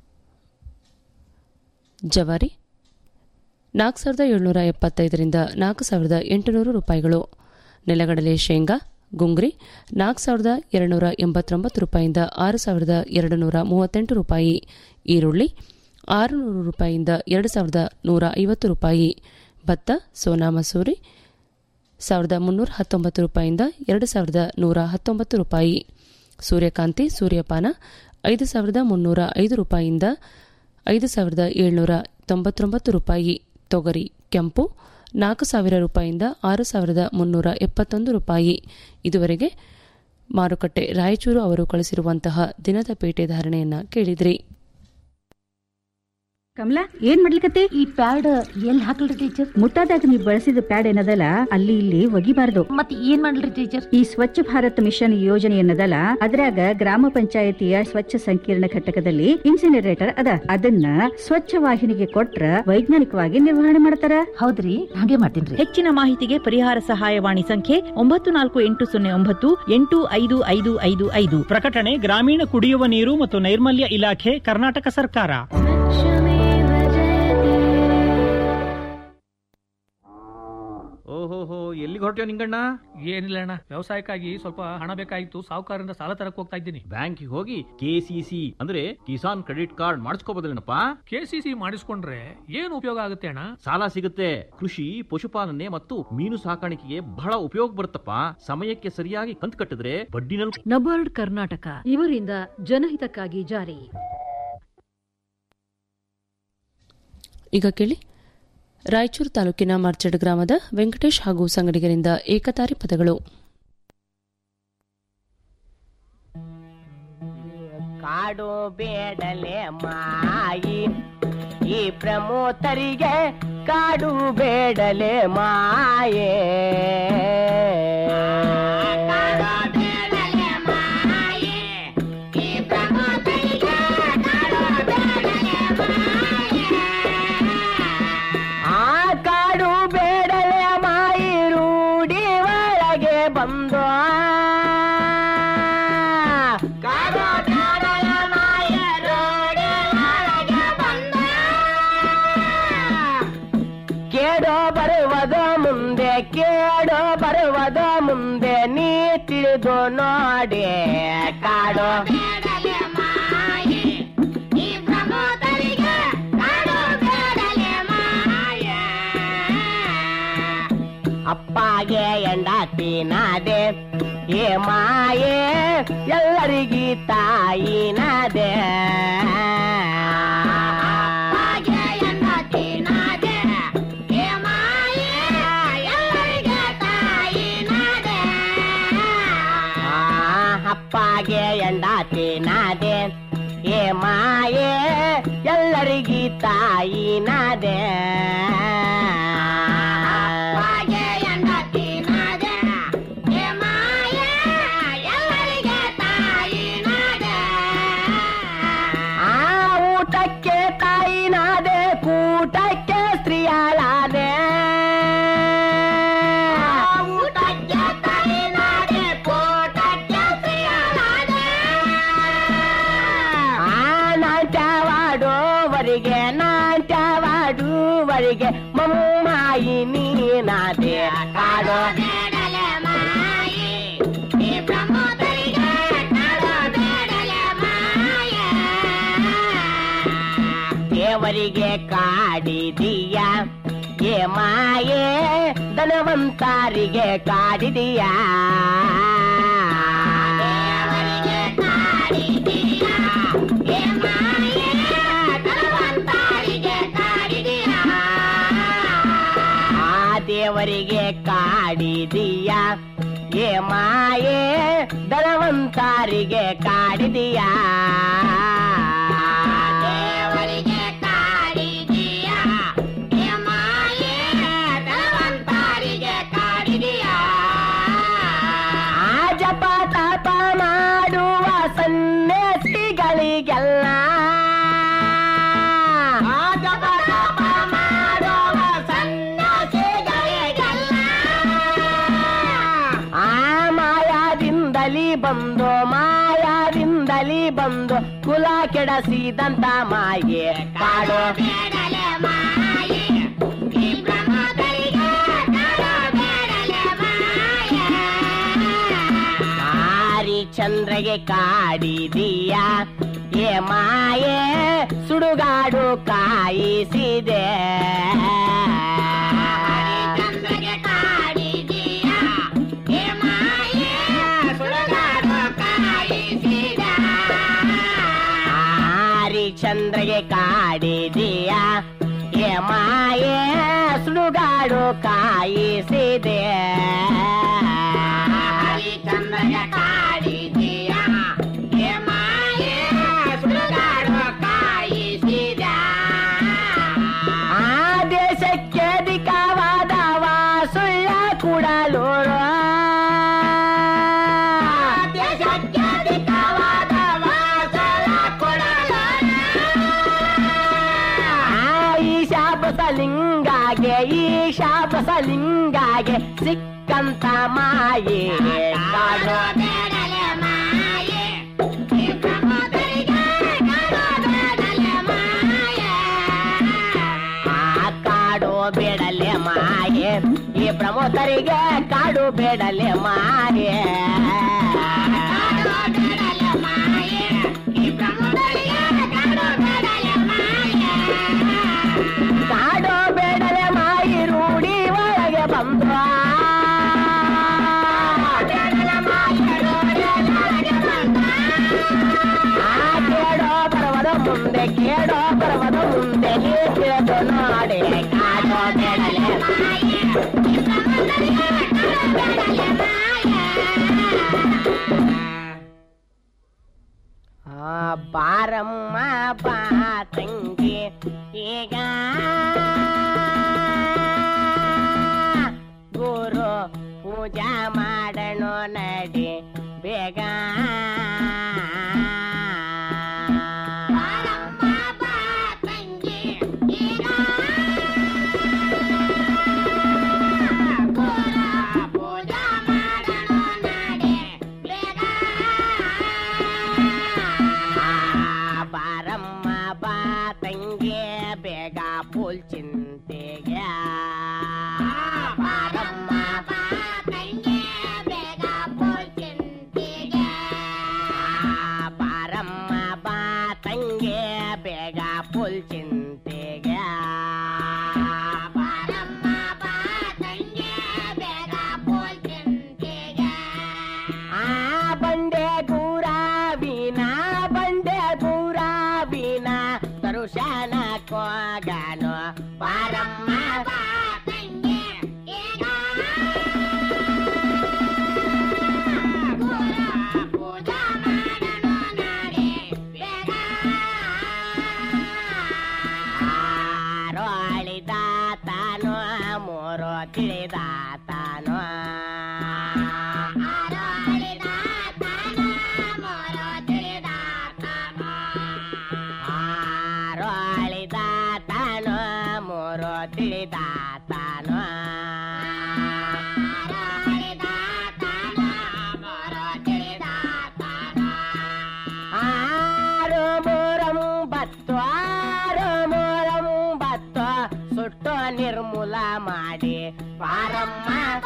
ಜವಾರಿ ನಾಲ್ಕು ಸಾವಿರದ ಏಳ್ನೂರ ಎಪ್ಪತ್ತೈದರಿಂದ ನಾಲ್ಕು ಸಾವಿರದ ಎಂಟುನೂರು ರೂಪಾಯಿಗಳು ನೆಲಗಡಲೆ ಶೇಂಗಾ ಗುಂಗ್ರಿ ನಾಲ್ಕು ಸಾವಿರದ ಎರಡುನೂರ ಎಂಬತ್ತೊಂಬತ್ತು ರೂಪಾಯಿಯಿಂದ ಆರು ಸಾವಿರದ ಎರಡು ನೂರ ಮೂವತ್ತೆಂಟು ರೂಪಾಯಿ ಈರುಳ್ಳಿ ಆರುನೂರು ರೂಪಾಯಿಯಿಂದ ಎರಡು ಸಾವಿರದ ನೂರ ಐವತ್ತು ರೂಪಾಯಿ ಭತ್ತ ಸೋನಾ ಮಸೂರಿ ಸಾವಿರದ ಮುನ್ನೂರ ಹತ್ತೊಂಬತ್ತು ರೂಪಾಯಿಯಿಂದ ಎರಡು ಸಾವಿರದ ನೂರ ಹತ್ತೊಂಬತ್ತು ರೂಪಾಯಿ ಸೂರ್ಯಕಾಂತಿ ಸೂರ್ಯಪಾನ ಐದು ಸಾವಿರದ ಮುನ್ನೂರ ಐದು ರೂಪಾಯಿಯಿಂದ ಐದು ಸಾವಿರದ ಏಳ್ನೂರ ತೊಂಬತ್ತೊಂಬತ್ತು ರೂಪಾಯಿ ತೊಗರಿ ಕೆಂಪು ನಾಲ್ಕು ಸಾವಿರ ರೂಪಾಯಿಯಿಂದ ಆರು ಸಾವಿರದ ಮುನ್ನೂರ ಎಪ್ಪತ್ತೊಂದು ರೂಪಾಯಿ ಇದುವರೆಗೆ ಮಾರುಕಟ್ಟೆ ರಾಯಚೂರು ಅವರು ಕಳಿಸಿರುವಂತಹ ದಿನದ ಪೇಟೆ ಧಾರಣೆಯನ್ನ ಕೇಳಿದ್ರಿ ಕಮಲಾ ಏನ್ ಮಾಡ್ಲಿಕತ್ತೆ ಈ ಪ್ಯಾಡ್ ಎಲ್ಲಿ ಹಾಕಲ್ರಿ ಟೀಚರ್ ಮುಟ್ಟಾದಾಗ ನೀವು ಬಳಸಿದ ಪ್ಯಾಡ್ ಏನದಲ್ಲ ಅಲ್ಲಿ ಇಲ್ಲಿ ಒಗಿಬಾರ್ದು ಮತ್ ಏನ್ ಮಾಡ್ಲಿ ಟೀಚರ್ ಈ ಸ್ವಚ್ಛ ಭಾರತ್ ಮಿಷನ್ ಯೋಜನೆ ಏನದಲ್ಲ ಅದ್ರಾಗ ಗ್ರಾಮ ಪಂಚಾಯತಿಯ ಸ್ವಚ್ಛ ಸಂಕೀರ್ಣ ಘಟಕದಲ್ಲಿ ಇನ್ಸಿನರೇಟರ್ ಅದ ಅದನ್ನ ಸ್ವಚ್ಛ ವಾಹಿನಿಗೆ ಕೊಟ್ರ ವೈಜ್ಞಾನಿಕವಾಗಿ ನಿರ್ವಹಣೆ ಮಾಡ್ತಾರ ಹೌದ್ರಿ ಹಾಗೆ ಮಾಡ್ತೀನಿ ಹೆಚ್ಚಿನ ಮಾಹಿತಿಗೆ ಪರಿಹಾರ ಸಹಾಯವಾಣಿ ಸಂಖ್ಯೆ ಒಂಬತ್ತು ನಾಲ್ಕು ಎಂಟು ಸೊನ್ನೆ ಒಂಬತ್ತು ಎಂಟು ಐದು ಐದು ಐದು ಐದು ಪ್ರಕಟಣೆ ಗ್ರಾಮೀಣ ಕುಡಿಯುವ ನೀರು ಮತ್ತು ನೈರ್ಮಲ್ಯ ಇಲಾಖೆ ಕರ್ನಾಟಕ ಸರ್ಕಾರ ಓಹೋಹೋ ಎಲ್ಲಿಗೆ ಹೊರಟ್ಯೋ ನಿಂಗಣ್ಣ ಏನಿಲ್ಲ ಅಣ್ಣ ವ್ಯವಸಾಯಕ್ಕಾಗಿ ಸ್ವಲ್ಪ ಹಣ ಬೇಕಾಗಿತ್ತು ಸಾಹುಕಾರರಿಂದ ಸಾಲ ತರಕ್ ಹೋಗ್ತಾ ಇದ್ದೀನಿ ಬ್ಯಾಂಕಿಗೆ ಹೋಗಿ ಕೆಸಿಸಿ ಅಂದ್ರೆ ಕಿಸಾನ್ ಕ್ರೆಡಿಟ್ ಕಾರ್ಡ್ ಮಾಡಿಸ್ಕೋಬೋದಿಲ್ಲನಪ್ಪ ಕೆಸಿಸಿ ಮಾಡಿಸ್ಕೊಂಡ್ರೆ ಏನು ಉಪಯೋಗ ಆಗುತ್ತೆ ಅಣ್ಣ ಸಾಲ ಸಿಗುತ್ತೆ ಕೃಷಿ ಪಶುಪಾಲನೆ ಮತ್ತು ಮೀನು ಸಾಕಾಣಿಕೆಗೆ ಬಹಳ ಉಪಯೋಗ ಬರುತ್ತಪ್ಪ ಸಮಯಕ್ಕೆ ಸರಿಯಾಗಿ ಕಂತು ಕಟ್ಟಿದ್ರೆ ಬಡ್ಡಿನಲ್ಲಿ ನಬಾರ್ಡ್ ಕರ್ನಾಟಕ ಇವರಿಂದ ಜನಹಿತಕ್ಕಾಗಿ ಜಾರಿ ಈಗ ಕೇಳಿ ರಾಯಚೂರು ತಾಲೂಕಿನ ಮರ್ಚಡ್ ಗ್ರಾಮದ ವೆಂಕಟೇಶ್ ಹಾಗೂ ಸಂಗಡಿಗರಿಂದ ಏಕತಾರಿ ಪದಗಳು ಕಾಡು ಬೇಡಲೆ ಮಾಯಿ ಈ ಪ್ರಮೋತರಿಗೆ ಕಾಡು ಬೇಡಲೆ ಮಾಯೇ ಆ ಕಾಡು ಬೇಡಲೆ ಮಾಯಿ ರೂಢಿ ಒಳಗೆ ಬಂದು ಕಾಡು ಬೇಡಲೆ ಮಾಯಿ ರೂಢಿ ಒಳಗೆ ಬಂದು ಕೇಡೋ ಬರುವದ ಮುಂದೆ ಕೇಡೋ ಬರುವದ ಮುಂದೆ ನೀ ತಿಳಿದು ನೋಡಿ ಕಾಡು ಅಪ್ಪಗೆ ಎಂಡಾತಿನಾದೆ ಏ ಮಾಯೆ ಎಲ್ಲರಿಗಿ ತಾಯಿನಾದೆ ಅಪ್ಪಗೆ ಎಂಡಾತಿನಾದೆ ಏ ಮಾಯೆ ಎಲ್ಲರಿಗಿ ತಾಯಿನಾದೆ ಆ ಊಟಕ್ಕೆ ತಾಯಿನಾದೆ ಕೂಟಕ್ಕೆ ಸ್ತ್ರೀಯಾಳಾದೆ ಊಟಕ್ಕೆ ತಾಯಿನಾದೆ ಕೂಟಕ್ಕೆ ಸ್ತ್ರೀಯಾಳಾದೆ ಆ ನಾಟ್ಯವಾಡುವರಿಗೆ ನಾಟ್ಯವಾಡುವರಿಗೆ ಮಮ್ಮಾಯಿ ನೀನಾದೆ ಕಾಡೋ ದೇವರಿಗೆ ಕಾಡಿದೀಯ ಏ ಮಾಯೆ ಧನವಂತರಿಗೆ ಕಾಡಿದೀಯ ಆ ದೇವರಿಗೆ ಕಾಡಿದೀಯ ಏ ಮಾಯೆ ಧನವಂತರಿಗೆ ಕಾಡಿದೀಯ ಬಂದು ಮಾಯದಿಂದಲಿ ಬಂದು ಕುಲ ಕೆಡಸಿದಂತ ಮಾಯೆ ಕಾಡೋ ಚಂದ್ರಗೆ ಕಾಡಿದೀಯ ಏ ಮಾಯೆ ಸುಡುಗಾಡು ಕಾಯಿಸಿದೆ ಚಂದ್ರಗೆ ಕಾಡಿದೀಯ ಏ ಮಾಯೆ ಸುಡುಗಾಡು ಕಾಯಿಸಿದ ಚಂದ್ರಗೆ ಕಾಡಿದೀಯ ಏ ಮಾಯೆ ಸುಡುಗಾಡು ಕಾಯಿಸಿದೆ ಚಂದ್ರಗೆ ಕಾಡಿದೀಯ ಏ ಮಾಯೆ ಸುಡುಗಾಡು ಕಾಯಿಸಿದ ಆ ದೇಶಕ್ಕೆ ಅಧಿಕವಾದವ ಸುಳ್ಳ ಕುಡಲೂರು ದೇಶಕ್ಕೆ ಅಧಿಕವಾದವ ಸುಳ್ಳ ಕುಡಲೂರು ಈ ಶಾಬಸಲಿಂಗಾಗೆ ಈ ಶಾಬಸಲಿಂಗಾಗೆ ಸಿಕ್ಕಂತ ಮಾಯೆ ಕಾಡೋ ಆ ಕಾಡು ಬೇಡಲೆ ಮಾಯೆ ಈ ಪ್ರಮೋದರಿಗೆ ಕಾಡು ಬೇಡಲೆ ಮಾಯೆ ಕಾಡು ಬೇಡಲೆ ಮಾಯಿ ರೂಢಿ ಒಳಗೆ ಬಂದು ಆ ಕೇಡೋ ಬರವದ ಮುಂದೆ ಕೇಡೋ ಬರವದ ಮುಂದೆ ನೀ ತಿಳಿದು ನೋಡಿ ಕಾಡೋ ಬೇಡಲೆ ಮಾಯೆ ಆ ಬಾರಮ್ಮ ಬಾ ತಂಗಿ ಈಗ ಗುರು ಪೂಜಾ ಮಾಡೋಣ ನಡಿ ಬೇಗ ಆ ಬಾರಮ್ಮ ಬಾ ತಂಗಿ ಬೇಗ ಪೂಲ್ ಚಿಂತೆಗೆ ಬಾರಮ್ಮ ಬಾ ತಂಗಿ ಬೇಗ ಪೂಲ್ ಚಿಂತೆಗೆ ಬಾರಮ್ಮ ಬಾ ತಂಗಿ ಬೇಗ ಪೂಲ್ ಚಿಂತೆಗೆ ಬಾರಮ್ಮ ಬಾ ತಂಗಿ ಬೇಗ ಪೂಲ್ ಚಿಂತೆಗೆ ಆ ಬಂಡೆ ಗೂರಾವಿನ ಬಂಡೆ ಗೂರಾವಿನ ದರುಶನ ಕೋಗನು ಬಾರಮ್ಮ ಆರೋಳಿದ ತಾನು ಮೂರು ತಿಳಿದ ತಾನು ಆರೋಳಿದ ತಾನು ಮೂರು ತಿಳಿದ ತಾನು ಆರು ಮೂರಂಬತ್ತು ಆರು ಮೂರಂಬತ್ತು ಸುಟ್ಟು ನಿರ್ಮೂಲ ಮಾಡಿ ಬಾರಮ್ಮ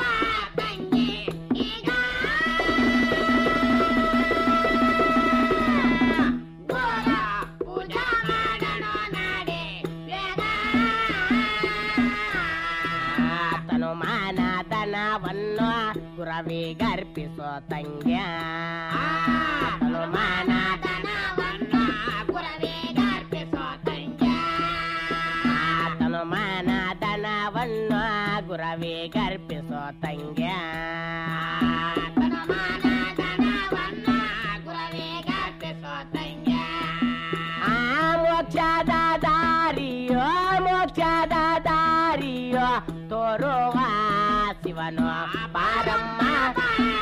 ಆತನು ಮಾನ ದನವನ್ನು ಗುರವಿಗರ್ಪಿಸೋ ತಂಗ್ಯ ಆತನು ಮಾನ ದನವನ್ನು ಗುರವಿಗರ್ಪಿಸೋ ತಂಗ್ಯ ಆತನು ಮಾನ ದನವನ್ನು ಗುರವಿಗರ್ಪಿಸೋ ತಂಗ್ಯ ಆತನು ಮಾನ ದನವನ್ನು ಗುರವಿಗರ್ಪಿಸೋ ತಂಗ್ಯ ಆ ಮೋಕ್ಷದ ದಾರಿಯೋ ಮೋಕ್ಷದ ದಾರಿಯೋ ತೋರುವ ಶಿವನು ಬಾರಮ್ಮ